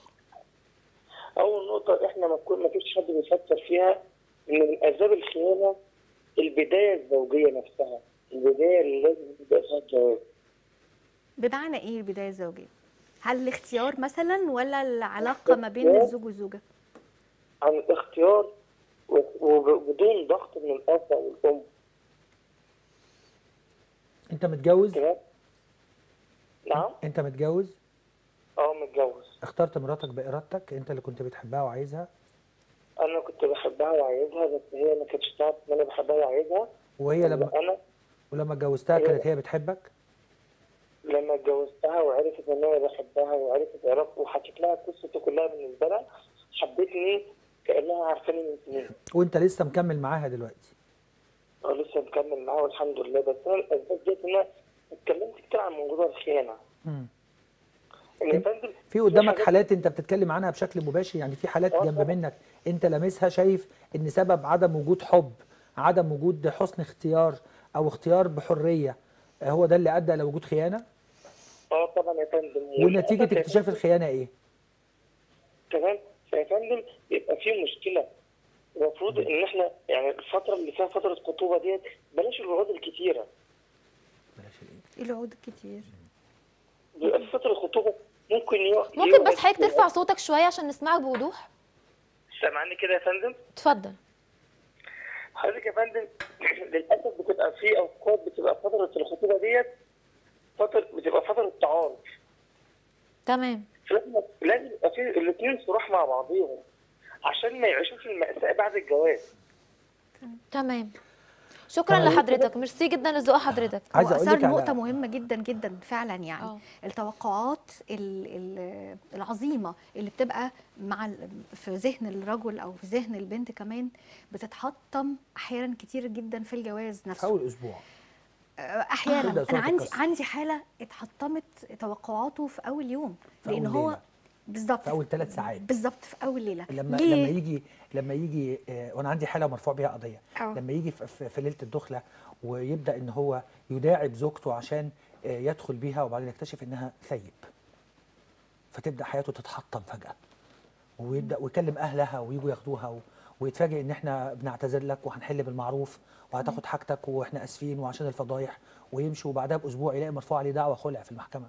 F: أول نقطة احنا ما كل ما فيش حد بيفكر فيها إن من أسباب الخيانة البداية الزوجية نفسها البداية اللي لازم يبقى فيها الجواز
C: بمعنى ايه البدايه الزوجيه هل الاختيار مثلا ولا العلاقه ما بين الزوج والزوجه
F: عن الاختيار و- وبدون ضغط من الأب أو الأم
D: انت متجوز
F: تمام نعم
D: انت متجوز
F: اه متجوز
D: اخترت مراتك بارادتك انت اللي كنت بتحبها وعايزها
F: انا كنت بحبها وعايزها بس هي ما كانتش تعرف ان انا بحبها وعايزها
D: وهي لما
F: انا
D: ولما اتجوزتها كانت هي بتحبك
F: لما اتجوزتها وعرفت ان انا بحبها وعرفت عرفت وحكيت لها قصتي كلها بالنسبه لها حبتني كانها عارفاني من سنين
D: وانت لسه مكمل معاها دلوقتي
F: اه لسه مكمل معاها والحمد لله بس انا الاسباب ديت ان انا اتكلمت كتير عن موضوع الخيانه
D: مم.
F: ان يا فندم
D: في قدامك
F: حاجات-
D: حالات انت بتتكلم عنها بشكل مباشر يعني في حالات
F: اه
D: جنب
F: طبعا.
D: منك انت لامسها شايف ان سبب عدم وجود حب عدم وجود حسن اختيار او اختيار بحريه آه، هو ده اللي ادى الى وجود خيانه
F: اه طبعا يا فندم
D: ونتيجه
F: وللأسف يا
D: اكتشاف
F: فندم
D: الخيانه ايه
F: كمان فيا فندم يبقى في مشكله المفروض ان احنا يعني الفتره اللي فيها فتره خطوبه ديت بلاش الوعود الكتيره
D: بلاش الايه
C: ايه العقود الكتير
F: بيبقى في فتره خطوبه ممكن يو...
A: ممكن بس حضرتك ترفع صوتك شويه عشان نسمعك بوضوح
F: سامعني كده يا فندم
A: اتفضل
F: حضرتك يا فندم للاسف بتبقى في اوقات بتبقى فتره الخطوبه ديت فتره بتبقى فتره تعارف
A: تمام
F: فلازم لازم يبقى في الاثنين صراح مع بعضيهم عشان ما يعيشوش المأساة بعد الجواز
A: تمام شكرا
D: طيب.
A: لحضرتك ميرسي جدا لذوق حضرتك
D: عايز
C: هو
D: اقول
C: اثار
D: لك
C: نقطه
D: على
C: مهمه جدا جدا فعلا يعني
A: اه
C: التوقعات ال- ال- العظيمه اللي بتبقى مع ال- في ذهن الرجل او في ذهن البنت كمان بتتحطم احيانا كتير جدا في الجواز
D: في
C: نفسه
D: اول اسبوع
C: احيانا
D: تبدأ
C: انا
D: صورة
C: عندي
D: تتكسر.
C: عندي حاله اتحطمت توقعاته في اول يوم
D: في
C: لان
D: أول
C: هو
D: ليلة.
C: بالظبط
D: في اول ثلاث ساعات
C: بالظبط في اول ليله
D: لما
C: ليه؟
D: لما يجي لما يجي آه، وانا عندي حاله مرفوع بيها قضيه
C: أه.
D: لما يجي في, في, في ليله الدخله ويبدا ان هو يداعب زوجته عشان آه، يدخل بيها وبعدين يكتشف انها ثيب فتبدا حياته تتحطم فجاه ويبدا ويكلم اهلها ويجوا ياخدوها و- ويتفاجئ ان احنا بنعتذر لك وهنحل بالمعروف وهتاخد حاجتك واحنا اسفين وعشان الفضايح ويمشي وبعدها باسبوع يلاقي مرفوع عليه دعوه خلع في المحكمه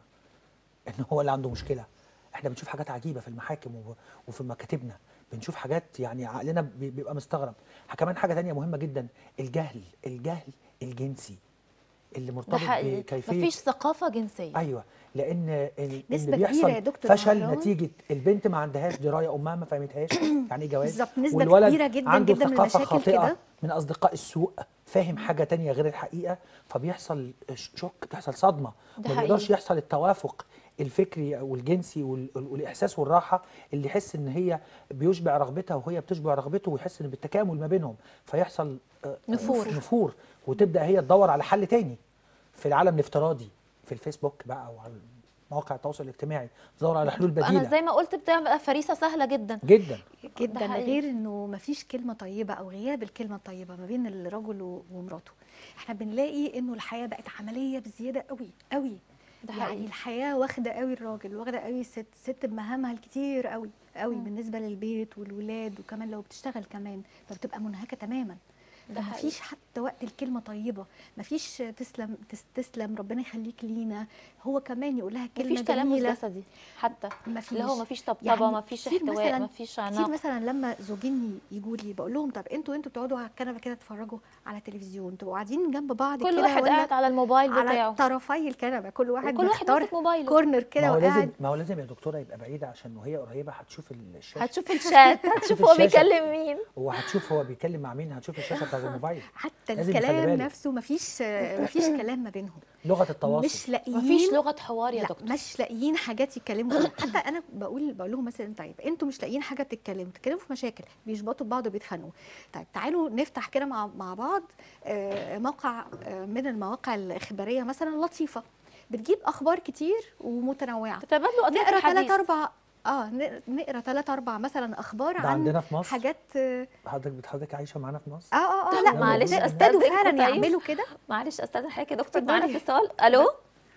D: ان هو اللي عنده مشكله احنا بنشوف حاجات عجيبه في المحاكم وب- وفي مكاتبنا بنشوف حاجات يعني عقلنا بي- بيبقى مستغرب كمان حاجه تانية مهمه جدا الجهل الجهل الجنسي اللي
A: ده
D: مرتبط
A: حقيقي
D: بكيفيه
A: مفيش ثقافه جنسيه
D: ايوه لان ال-
C: نسبة
D: اللي
C: كبيرة
D: بيحصل
C: يا دكتور
D: فشل
C: مهران.
D: نتيجه البنت ما عندهاش درايه امها ما فهمتهاش يعني ايه جواز
C: بالظبط، نسبة
D: والولد
C: كبيرة جداً
D: عنده
C: جداً من
D: ثقافه
C: المشاكل
D: خاطئه
C: كده.
D: من اصدقاء السوء فاهم حاجه تانية غير الحقيقه فبيحصل ش- شوك بتحصل صدمه
A: ده
D: ما بيقدرش
A: حقيقي.
D: يحصل التوافق الفكري والجنسي وال- والاحساس والراحه اللي يحس ان هي بيشبع رغبتها وهي بتشبع رغبته ويحس ان بالتكامل ما بينهم فيحصل آه،
A: نفور.
D: نفور وتبدا هي تدور على حل تاني في العالم الافتراضي في الفيسبوك بقى وعلى مواقع التواصل الاجتماعي تدور على حلول
A: انا
D: بديله
A: زي ما قلت بتبقى فريسه سهله جدا
D: جدا
C: جدا
A: حقيقي.
C: غير انه مفيش كلمه طيبه او غياب الكلمه الطيبه ما بين الرجل و- ومراته احنا بنلاقي انه الحياه بقت عمليه بزياده قوي قوي
A: ده
C: يعني
A: حقيقي.
C: الحياه واخده قوي الراجل واخده قوي الست الست بمهامها الكتير قوي قوي
A: مم.
C: بالنسبه للبيت والولاد وكمان لو بتشتغل كمان فبتبقى منهكه تماما
A: ده حقيقي.
C: مفيش حتى وقت الكلمه طيبه مفيش تسلم تس- تسلم ربنا يخليك لينا هو كمان يقول لها كلمه
A: مفيش تلامس
C: جميله
A: جسدي حتى
C: مفيش
A: اللي هو مفيش طبطبه
C: يعني
A: مفيش
C: كتير
A: احتواء
C: مثلاً-
A: مفيش
C: كتير
A: عناق
C: مثلا لما زوجين يجوا لي بقول لهم طب انتوا انتوا بتقعدوا على الكنبه كده تتفرجوا على تلفزيون تبقوا قاعدين جنب بعض
A: كل
C: كده
A: واحد
C: ولا
A: قاعد على الموبايل
C: على
A: بتاعه
C: طرفي الكنبه كل واحد
A: وكل واحد
C: مختار
A: ماسك موبايله
C: كورنر
D: ما
C: كده
D: هو لازم
C: وقاعد
D: ما هو لازم يا دكتوره يبقى بعيده عشان وهي قريبه هتشوف الشاشه
A: هتشوف الشات هتشوف هو
D: الشاشة.
A: بيكلم مين
D: وهتشوف هو بيتكلم مع مين هتشوف الشاشه بتاعت الموبايل
C: حتى
D: لازم يخلي
C: الكلام
D: بالك.
C: نفسه مفيش مفيش كلام ما بينهم
D: لغه التواصل
C: مش لاقيين
A: مفيش لغه حوار يا
C: لا
A: دكتور
C: مش لاقيين حاجات يتكلموا فيها حتى انا بقول بقول لهم مثلا طيب انتوا مش لاقيين حاجه تتكلموا تتكلموا في مشاكل بيشبطوا ببعض وبيتخانقوا طيب تعالوا نفتح كده مع مع بعض آه، موقع آه، من المواقع الاخباريه مثلا لطيفه بتجيب اخبار كتير ومتنوعه
A: تتبادلوا قضيه
C: نقرا ثلاث
A: الحديث
C: اربع اه نق- نقرا ثلاث اربع مثلا اخبار
D: ده
C: عن
D: عندنا في مصر
C: حاجات اه
D: حضرتك حضرتك عايشه معانا في مصر
C: اه اه, آه لا
A: معلش
C: ابتدوا
A: أستاذنك
C: فعلا
A: طيب.
C: يعملوا كده
A: معلش استاذن حضرتك يا دكتور
C: اتفضلي.
A: معانا اتصال الو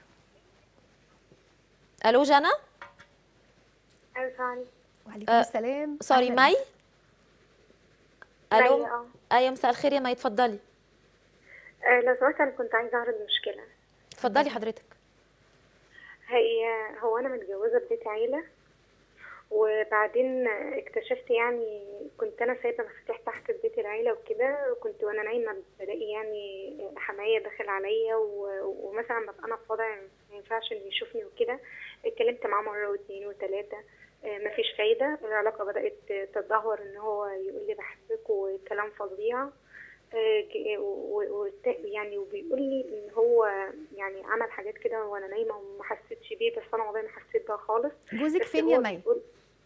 A: الو جنى
E: ايوه ثاني
C: وعليكم
A: آه،
C: السلام
A: سوري
C: أهلاً.
A: مي الو
E: اه
A: ايوه مساء الخير يا مي اتفضلي
E: آه، لو سمحت انا كنت عايزه اعرض مشكله
A: اتفضلي حضرتك
E: هي هو انا متجوزه ببيت عيله وبعدين اكتشفت يعني كنت انا سايبه مفاتيح تحت بيت العيله وكده وكنت وانا نايمه بلاقي يعني حمايه داخل عليا و- ومثلا ببقى انا في وضع ما ينفعش انه يشوفني وكده اتكلمت معاه مره واثنين وثلاثه مفيش فايده العلاقه بدات تتدهور ان هو يقول لي بحبك وكلام فظيع آه، ج- و- و- يعني وبيقول لي ان هو يعني عمل حاجات كده وانا نايمه وما حسيتش بيه بس انا والله ما حسيت بيها خالص
C: جوزك
E: بس
C: فين
E: هو
C: يا مي
E: بيقول-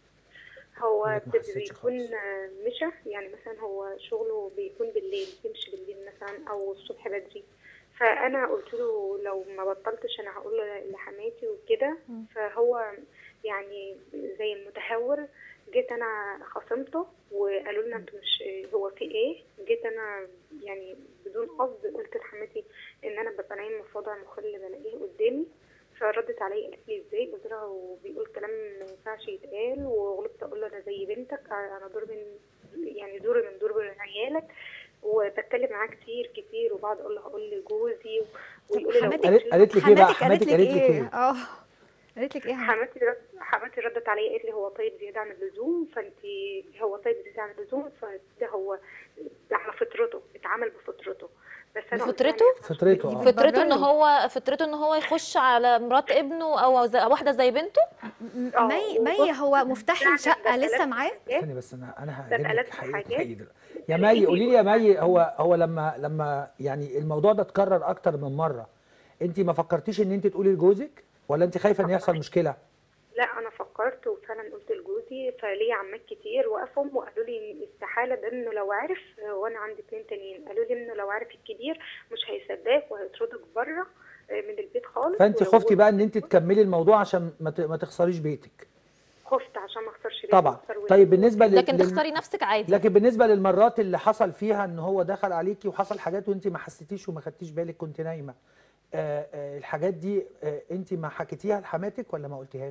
E: هو
D: قالك ما
E: بت-
D: حسيتش
E: بيكون
D: خالص.
E: آه، مشى يعني مثلا هو شغله بيكون بالليل بيمشي بالليل مثلا او الصبح بدري فانا قلت له لو ما بطلتش انا هقول لحماتي وكده
C: مم.
E: فهو يعني زي المتهور جيت انا خصمته وقالوا لنا انتوا مش هو في ايه جيت انا يعني بدون قصد قلت لحماتي ان انا ببقى نايمه في وضع مخل بلاقيه قدامي فردت عليا قالت لي ازاي قلت لها وبيقول كلام ما ينفعش يتقال وغلطت اقول له انا زي بنتك انا دور من يعني دور من دور عيالك وبتكلم معاه كتير كتير وبعد اقول له هقول لجوزي ويقول لي لو
C: حماتك-
E: قلت
D: قالت
E: له-
D: قالت لك ايه بقى
C: حماتك قالت
D: حماتك
C: لك
D: قالت لك
C: ايه
D: ايه
C: اه قالت لك ايه يا حماتك؟
E: حماتي رد حماتي ردت عليا قالت لي هو طيب زياده عن اللزوم فانت هو طيب زياده عن اللزوم فده هو ده على فطرته اتعامل بفطرته بس انا قلت لها
A: بفطرته؟
E: ما ينفعش
D: فطرته اه
C: بت-
A: فطرته ان
C: بتبرر
A: هو فطرته ان هو يخش على مرات ابنه او زي واحده زي بنته
C: م-
E: آه،
C: مي مي
E: وبص-
C: هو مفتاح
E: فعلاً
C: الشقه
E: ده
C: لسه
E: ثلاث
C: معاه
E: حاجات.
D: استني بس انا انا
E: ده
D: هجيب لك
E: ثلاث
D: حقيقه
E: حاجات.
D: حقيقة دلوقتي. يا مي قولي لي يا مي هو هو لما لما يعني الموضوع ده اتكرر اكتر من مره انت ما فكرتيش ان انت تقولي لجوزك ولا انت خايفه ان يحصل مشكله
E: لا انا فكرت وفعلا قلت لجوزي فليه عمات كتير وقفوا وقالوا لي إن استحاله ده انه لو عرف وانا عندي اتنين تانيين قالوا لي انه لو عرف الكبير مش هيصدقك وهيطردك بره من البيت خالص
D: فانت
E: ولو-
D: خفتي بقى ان انت تكملي الموضوع عشان ما ت- ما تخسريش بيتك
E: خفت عشان ما اخسرش بيتي
D: طبعا
E: وأخسر ولادي.
D: طيب بالنسبه لل...
A: لكن
D: لل-
A: تخسري نفسك عادي
D: لكن بالنسبه للمرات اللي حصل فيها ان هو دخل عليكي وحصل حاجات وانت ما حسيتيش وما خدتيش بالك كنت نايمه آه آه الحاجات دي آه انت ما حكيتيها لحماتك ولا ما قلتيهاش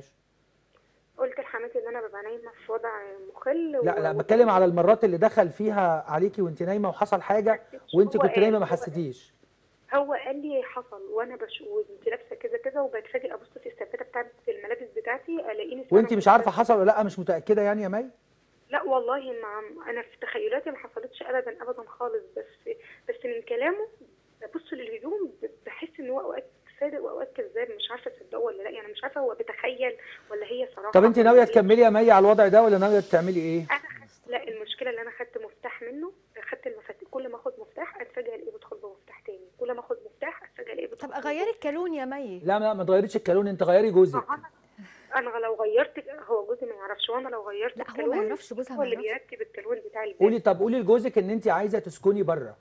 E: قلت لحماتي ان انا ببقى نايمه في وضع مخل
D: لا لا
E: و-
D: بتكلم على المرات اللي دخل فيها عليكي وانت نايمه وحصل حاجه وانت
E: هو
D: كنت
E: قال-
D: نايمه ما
E: هو-
D: حسيتيش
E: هو قال لي حصل وانا بشوف وانت لابسه كذا كذا وبتفاجئ ابص في السباته بتاعت الملابس بتاعتي الاقيني
D: وانت
E: فعلاً
D: مش عارفه
E: كنت-
D: حصل ولا لا مش متاكده يعني يا مي
E: لا والله ما انا في تخيلاتي ما حصلتش ابدا ابدا خالص بس بس من كلامه ببص للهدوم بحس ان هو اوقات صادق واوقات كذاب مش عارفه اصدقه ولا لا يعني مش عارفه هو بيتخيل ولا هي صراحه
D: طب انت
E: ولا
D: ناويه
E: إيه.
D: تكملي يا مي على الوضع ده ولا ناويه تعملي ايه
E: انا خدت لا المشكله اللي انا خدت مفتاح منه خدت المفاتيح كل ما اخد مفتاح اتفاجئ الاقيه بدخل بمفتاح تاني كل ما اخد مفتاح اتفاجئ الاقيه بدخل
C: طب غيري الكالون يا مي
D: لا لا ما تغيريش الكالون انت غيري جوزك
E: ما انا انا لو غيرت هو جوزي ما يعرفش وانا لو غيرت
C: لا هو ما
E: الكالون
C: يعرفش جوزها
E: هو
C: ما
E: اللي
C: يعرفش
E: بيرتب الكالون بتاع البيت
D: قولي طب قولي لجوزك ان انت عايزه تسكني بره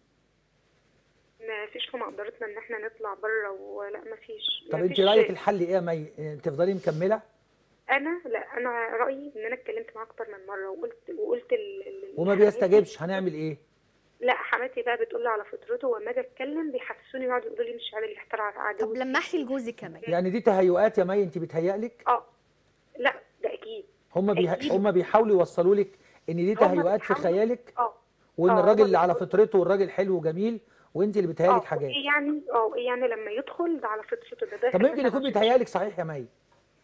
E: ما فيش في مقدرتنا ان احنا نطلع بره ولا ما فيش
D: طب
E: ما
D: انت
E: فيش-
D: رايك الحل ايه يا مي اه، تفضلي مكمله
E: انا لا انا رايي ان انا اتكلمت معاه اكتر من مره وقلت وقلت ال- ال-
D: وما
E: لحماتي-
D: بيستجيبش هنعمل ايه
E: لا حماتي بقى بتقول لي على فطرته واما اجي اتكلم بيحسسوني يقعدوا يقولوا لي مش عارف اللي اخترع عدو
C: طب لمحي لجوزك يا مي
D: يعني دي تهيؤات يا مي انت بيتهيألك
E: اه لا ده اكيد
D: هم بيه...
E: أكيد.
D: هم بيحاولوا يوصلوا لك ان دي
E: هم
D: تهيؤات في
E: بيحاولوا-
D: خيالك
E: اه
D: وان
E: آه،
D: الراجل
E: هم
D: اللي على
E: بيقولوا-
D: فطرته والراجل حلو وجميل وانت اللي بيتهيألك
E: اه
D: حاجات
E: إيه يعني اه إيه يعني لما يدخل ده على فطرته ده داخل
D: طب يمكن
E: مثلاً
D: يكون
E: عشان-
D: بيتهيألك صحيح يا مي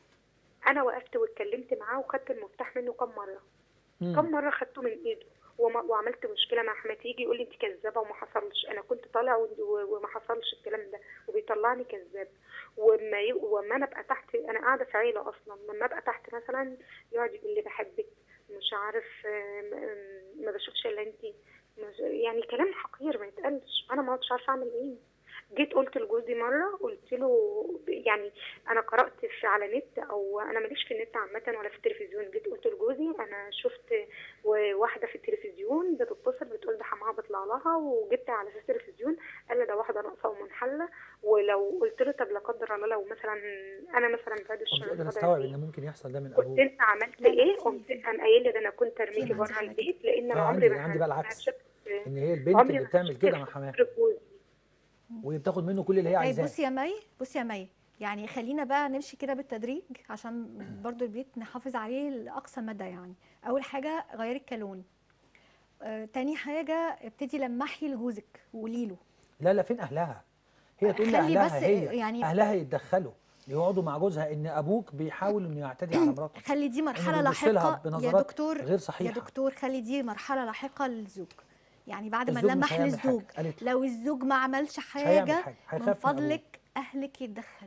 E: انا وقفت واتكلمت معاه وخدت المفتاح منه كم مره
D: مم.
E: كم مره خدته من ايده وما وعملت مشكله مع احمد يجي يقول لي انت كذابه وما حصلش انا كنت طالع و- و- وما حصلش الكلام ده وبيطلعني كذاب وما ي... وما انا ابقى تحت انا قاعده في عيله اصلا لما ابقى تحت مثلا يقعد يقول لي بحبك مش عارف آم، آم، ما بشوفش الا انت يعني كلام حقير ما يتقالش انا ما عدتش عارفه اعمل ايه جيت قلت لجوزي مره قلت له يعني انا قرات في على نت او انا ماليش في النت عامه ولا في التلفزيون جيت قلت لجوزي انا شفت واحده في التلفزيون بتتصل بتقول ده حماها بيطلع لها وجبت على اساس التلفزيون قال لي ده واحده ناقصه ومنحله ولو قلت له طب لا قدر الله لو مثلا انا مثلا بعد
D: مش
E: الشر
D: قادر
E: الوضع
D: استوعب
E: دي،
D: ان ممكن يحصل ده من
E: قلت
D: ابوك
E: انت عملت
C: لا، لا،
E: ايه
C: في-
E: قمت قام قايل لي ده انا كنت ارميكي
C: في
E: بره
C: عندي حاجة.
E: البيت لان انا
D: آه،
E: عمري
D: عندي-
E: ما
D: عندي بقى العكس.
E: شفت
D: ان هي البنت
E: عمري
D: اللي
E: ما
D: بتعمل
E: شفت
D: كده مع حماها
E: فكر جوزي
D: وهي بتاخد منه كل اللي هي
C: طيب
D: عايزاه
C: بصي يا مي بصي يا مي يعني خلينا بقى نمشي كده بالتدريج عشان برضو البيت نحافظ عليه لاقصى مدى يعني اول حاجه غيري الكالون آه، تاني حاجه ابتدي لمحي لجوزك وقولي له
D: لا لا فين اهلها هي تقول
C: خلي
D: لاهلها
C: بس
D: هي
C: يعني-
D: اهلها يتدخلوا يقعدوا مع جوزها ان ابوك بيحاول انه يعتدي على مراته
C: خلي دي مرحله
D: بيبص لها
C: لاحقه يا
D: بنظرات
C: دكتور
D: غير
C: يا
D: صحيحه
C: دكتور خلي دي مرحله لاحقه للزوج يعني بعد ما
D: الزوج مش
C: نلمح
D: هيعمل حاجة،
C: للزوج
D: قالت
C: لو الزوج ما عملش
D: هيعمل
C: حاجه
D: حاجه
C: من
D: هيخاف من أبوه.
C: فضلك اهلك يتدخلوا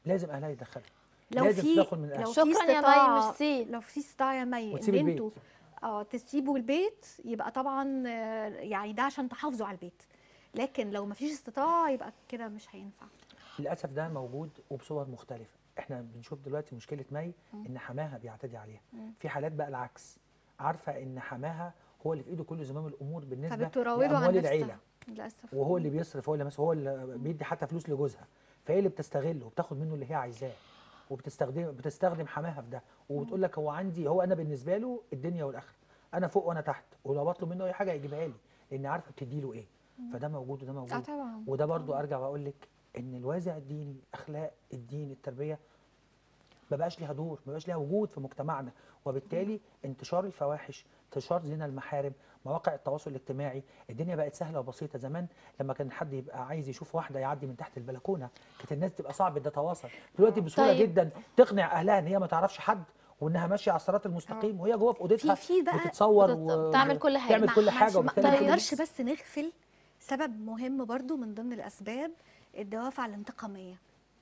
D: لازم اهلها يتدخلوا
C: لو
D: لازم
C: في
D: تدخل من
C: لو
D: الأهل.
C: في
A: شكرا يا
C: استطاعة-
A: مي ميرسي
C: لو في استطاعه يا مي
D: وتسيب
C: ان
D: البيت.
C: انتوا اه تسيبوا البيت يبقى طبعا آه، يعني ده عشان تحافظوا على البيت لكن لو مفيش استطاعه يبقى كده مش هينفع
D: للاسف ده موجود وبصور مختلفه احنا بنشوف دلوقتي مشكله مي ان حماها بيعتدي عليها في حالات بقى العكس عارفه ان حماها هو اللي في ايده كل زمام الامور بالنسبه
C: فبتراوده عن
D: لاموال
C: نفسها
D: العيله
C: للاسف
D: وهو اللي بيصرف هو اللي مثلا هو اللي بيدي حتى فلوس لجوزها فهي اللي بتستغله وبتاخد منه اللي هي عايزاه وبتستخدم بتستخدم حماها في ده وبتقول لك هو عندي هو انا بالنسبه له الدنيا والاخره انا فوق وانا تحت ولو بطلب منه اي حاجه يجيبها لي لان عارفه بتدي له ايه فده موجود وده
C: اه
D: موجود
C: طبعا
D: وده برضو ارجع واقول لك ان الوازع الديني اخلاق الدين التربيه ما بقاش ليها دور ما بقاش ليها وجود في مجتمعنا وبالتالي انتشار الفواحش انتشار زنا المحارم مواقع التواصل الاجتماعي الدنيا بقت سهله وبسيطه زمان لما كان حد يبقى عايز يشوف واحده يعدي من تحت البلكونه كانت الناس تبقى صعب تتواصل دلوقتي بسهوله
A: طيب.
D: جدا تقنع اهلها ان هي ما تعرفش حد وانها ماشيه على الصراط المستقيم وهي جوه في اوضتها
C: في في بقى
D: بتتصور
A: بتتصور.
D: و...
A: تعمل كل حاجة.
D: تعمل
C: ما-
D: كل
C: ما-
D: حاجه
C: ما
D: وبالتالي
C: ما
D: كل-
C: نقدرش بس نغفل سبب مهم برضو من ضمن الاسباب الدوافع الانتقاميه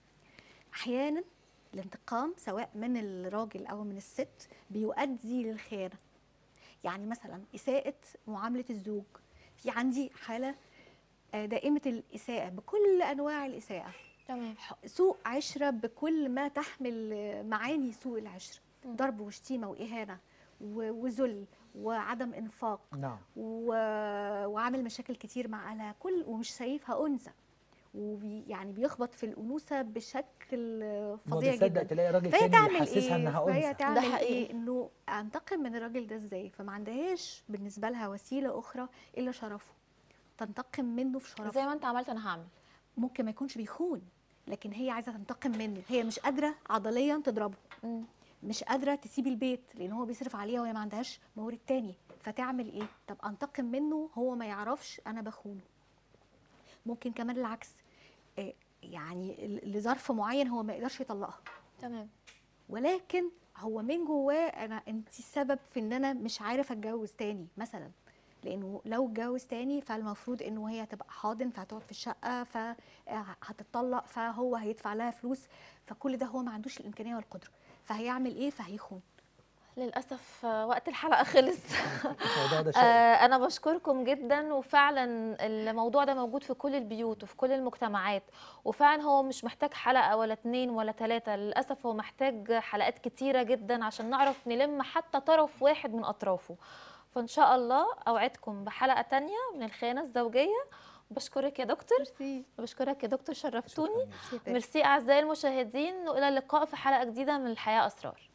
C: احيانا الانتقام سواء من الراجل او من الست بيؤدي للخيانه يعني مثلا اساءه معامله الزوج في عندي حاله آه، دائمه الاساءه بكل انواع الاساءه
A: تمام
C: سوء عشرة بكل ما تحمل معاني سوء العشرة ضرب وشتيمة وإهانة و- وذل وعدم إنفاق
D: نعم
C: و- وعامل مشاكل كتير مع أهلها كل ومش شايفها أنثى ويعني بيخبط في الأنوثة بشكل
D: ما
C: فظيع
D: بتصدق
C: جدا
D: تلاقي راجل
C: فهي
D: تاني
C: تعمل
D: يحسسها
C: ايه
D: انها
C: فهي
D: انثى
C: تعمل
A: حقيقي.
C: ايه انه انتقم من الراجل ده ازاي فما عندهاش بالنسبه لها وسيله اخرى الا شرفه تنتقم منه في شرفه
A: زي ما انت عملت انا هعمل
C: ممكن ما يكونش بيخون لكن هي عايزه تنتقم منه هي مش قادره عضليا تضربه
A: مم.
C: مش قادره تسيب البيت لان هو بيصرف عليها وهي ما عندهاش مورد تاني فتعمل ايه طب انتقم منه هو ما يعرفش انا بخونه ممكن كمان العكس آه، يعني ل- لظرف معين هو ما يقدرش يطلقها
A: تمام
C: ولكن هو من جواه انا انت السبب في ان انا مش عارف اتجوز تاني مثلا لانه لو اتجوز تاني فالمفروض انه هي هتبقى حاضن فهتقعد في الشقه فهتطلق فهو هيدفع لها فلوس فكل ده هو ما عندوش الامكانيه والقدره فهيعمل ايه فهيخون
A: للاسف آه، وقت الحلقه خلص
D: الموضوع ده
A: آه،
D: شائك
A: انا بشكركم جدا وفعلا الموضوع ده موجود في كل البيوت وفي كل المجتمعات وفعلا هو مش محتاج حلقه ولا اتنين ولا تلاته للاسف هو محتاج حلقات كتيره جدا عشان نعرف نلم حتى طرف واحد من اطرافه فان شاء الله اوعدكم بحلقه تانية من الخيانه الزوجيه بشكرك يا دكتور
C: ميرسي
A: بشكرك يا دكتور شرفتوني
D: شكراً.
A: ميرسي اعزائي المشاهدين والى اللقاء في حلقه جديده من الحياه اسرار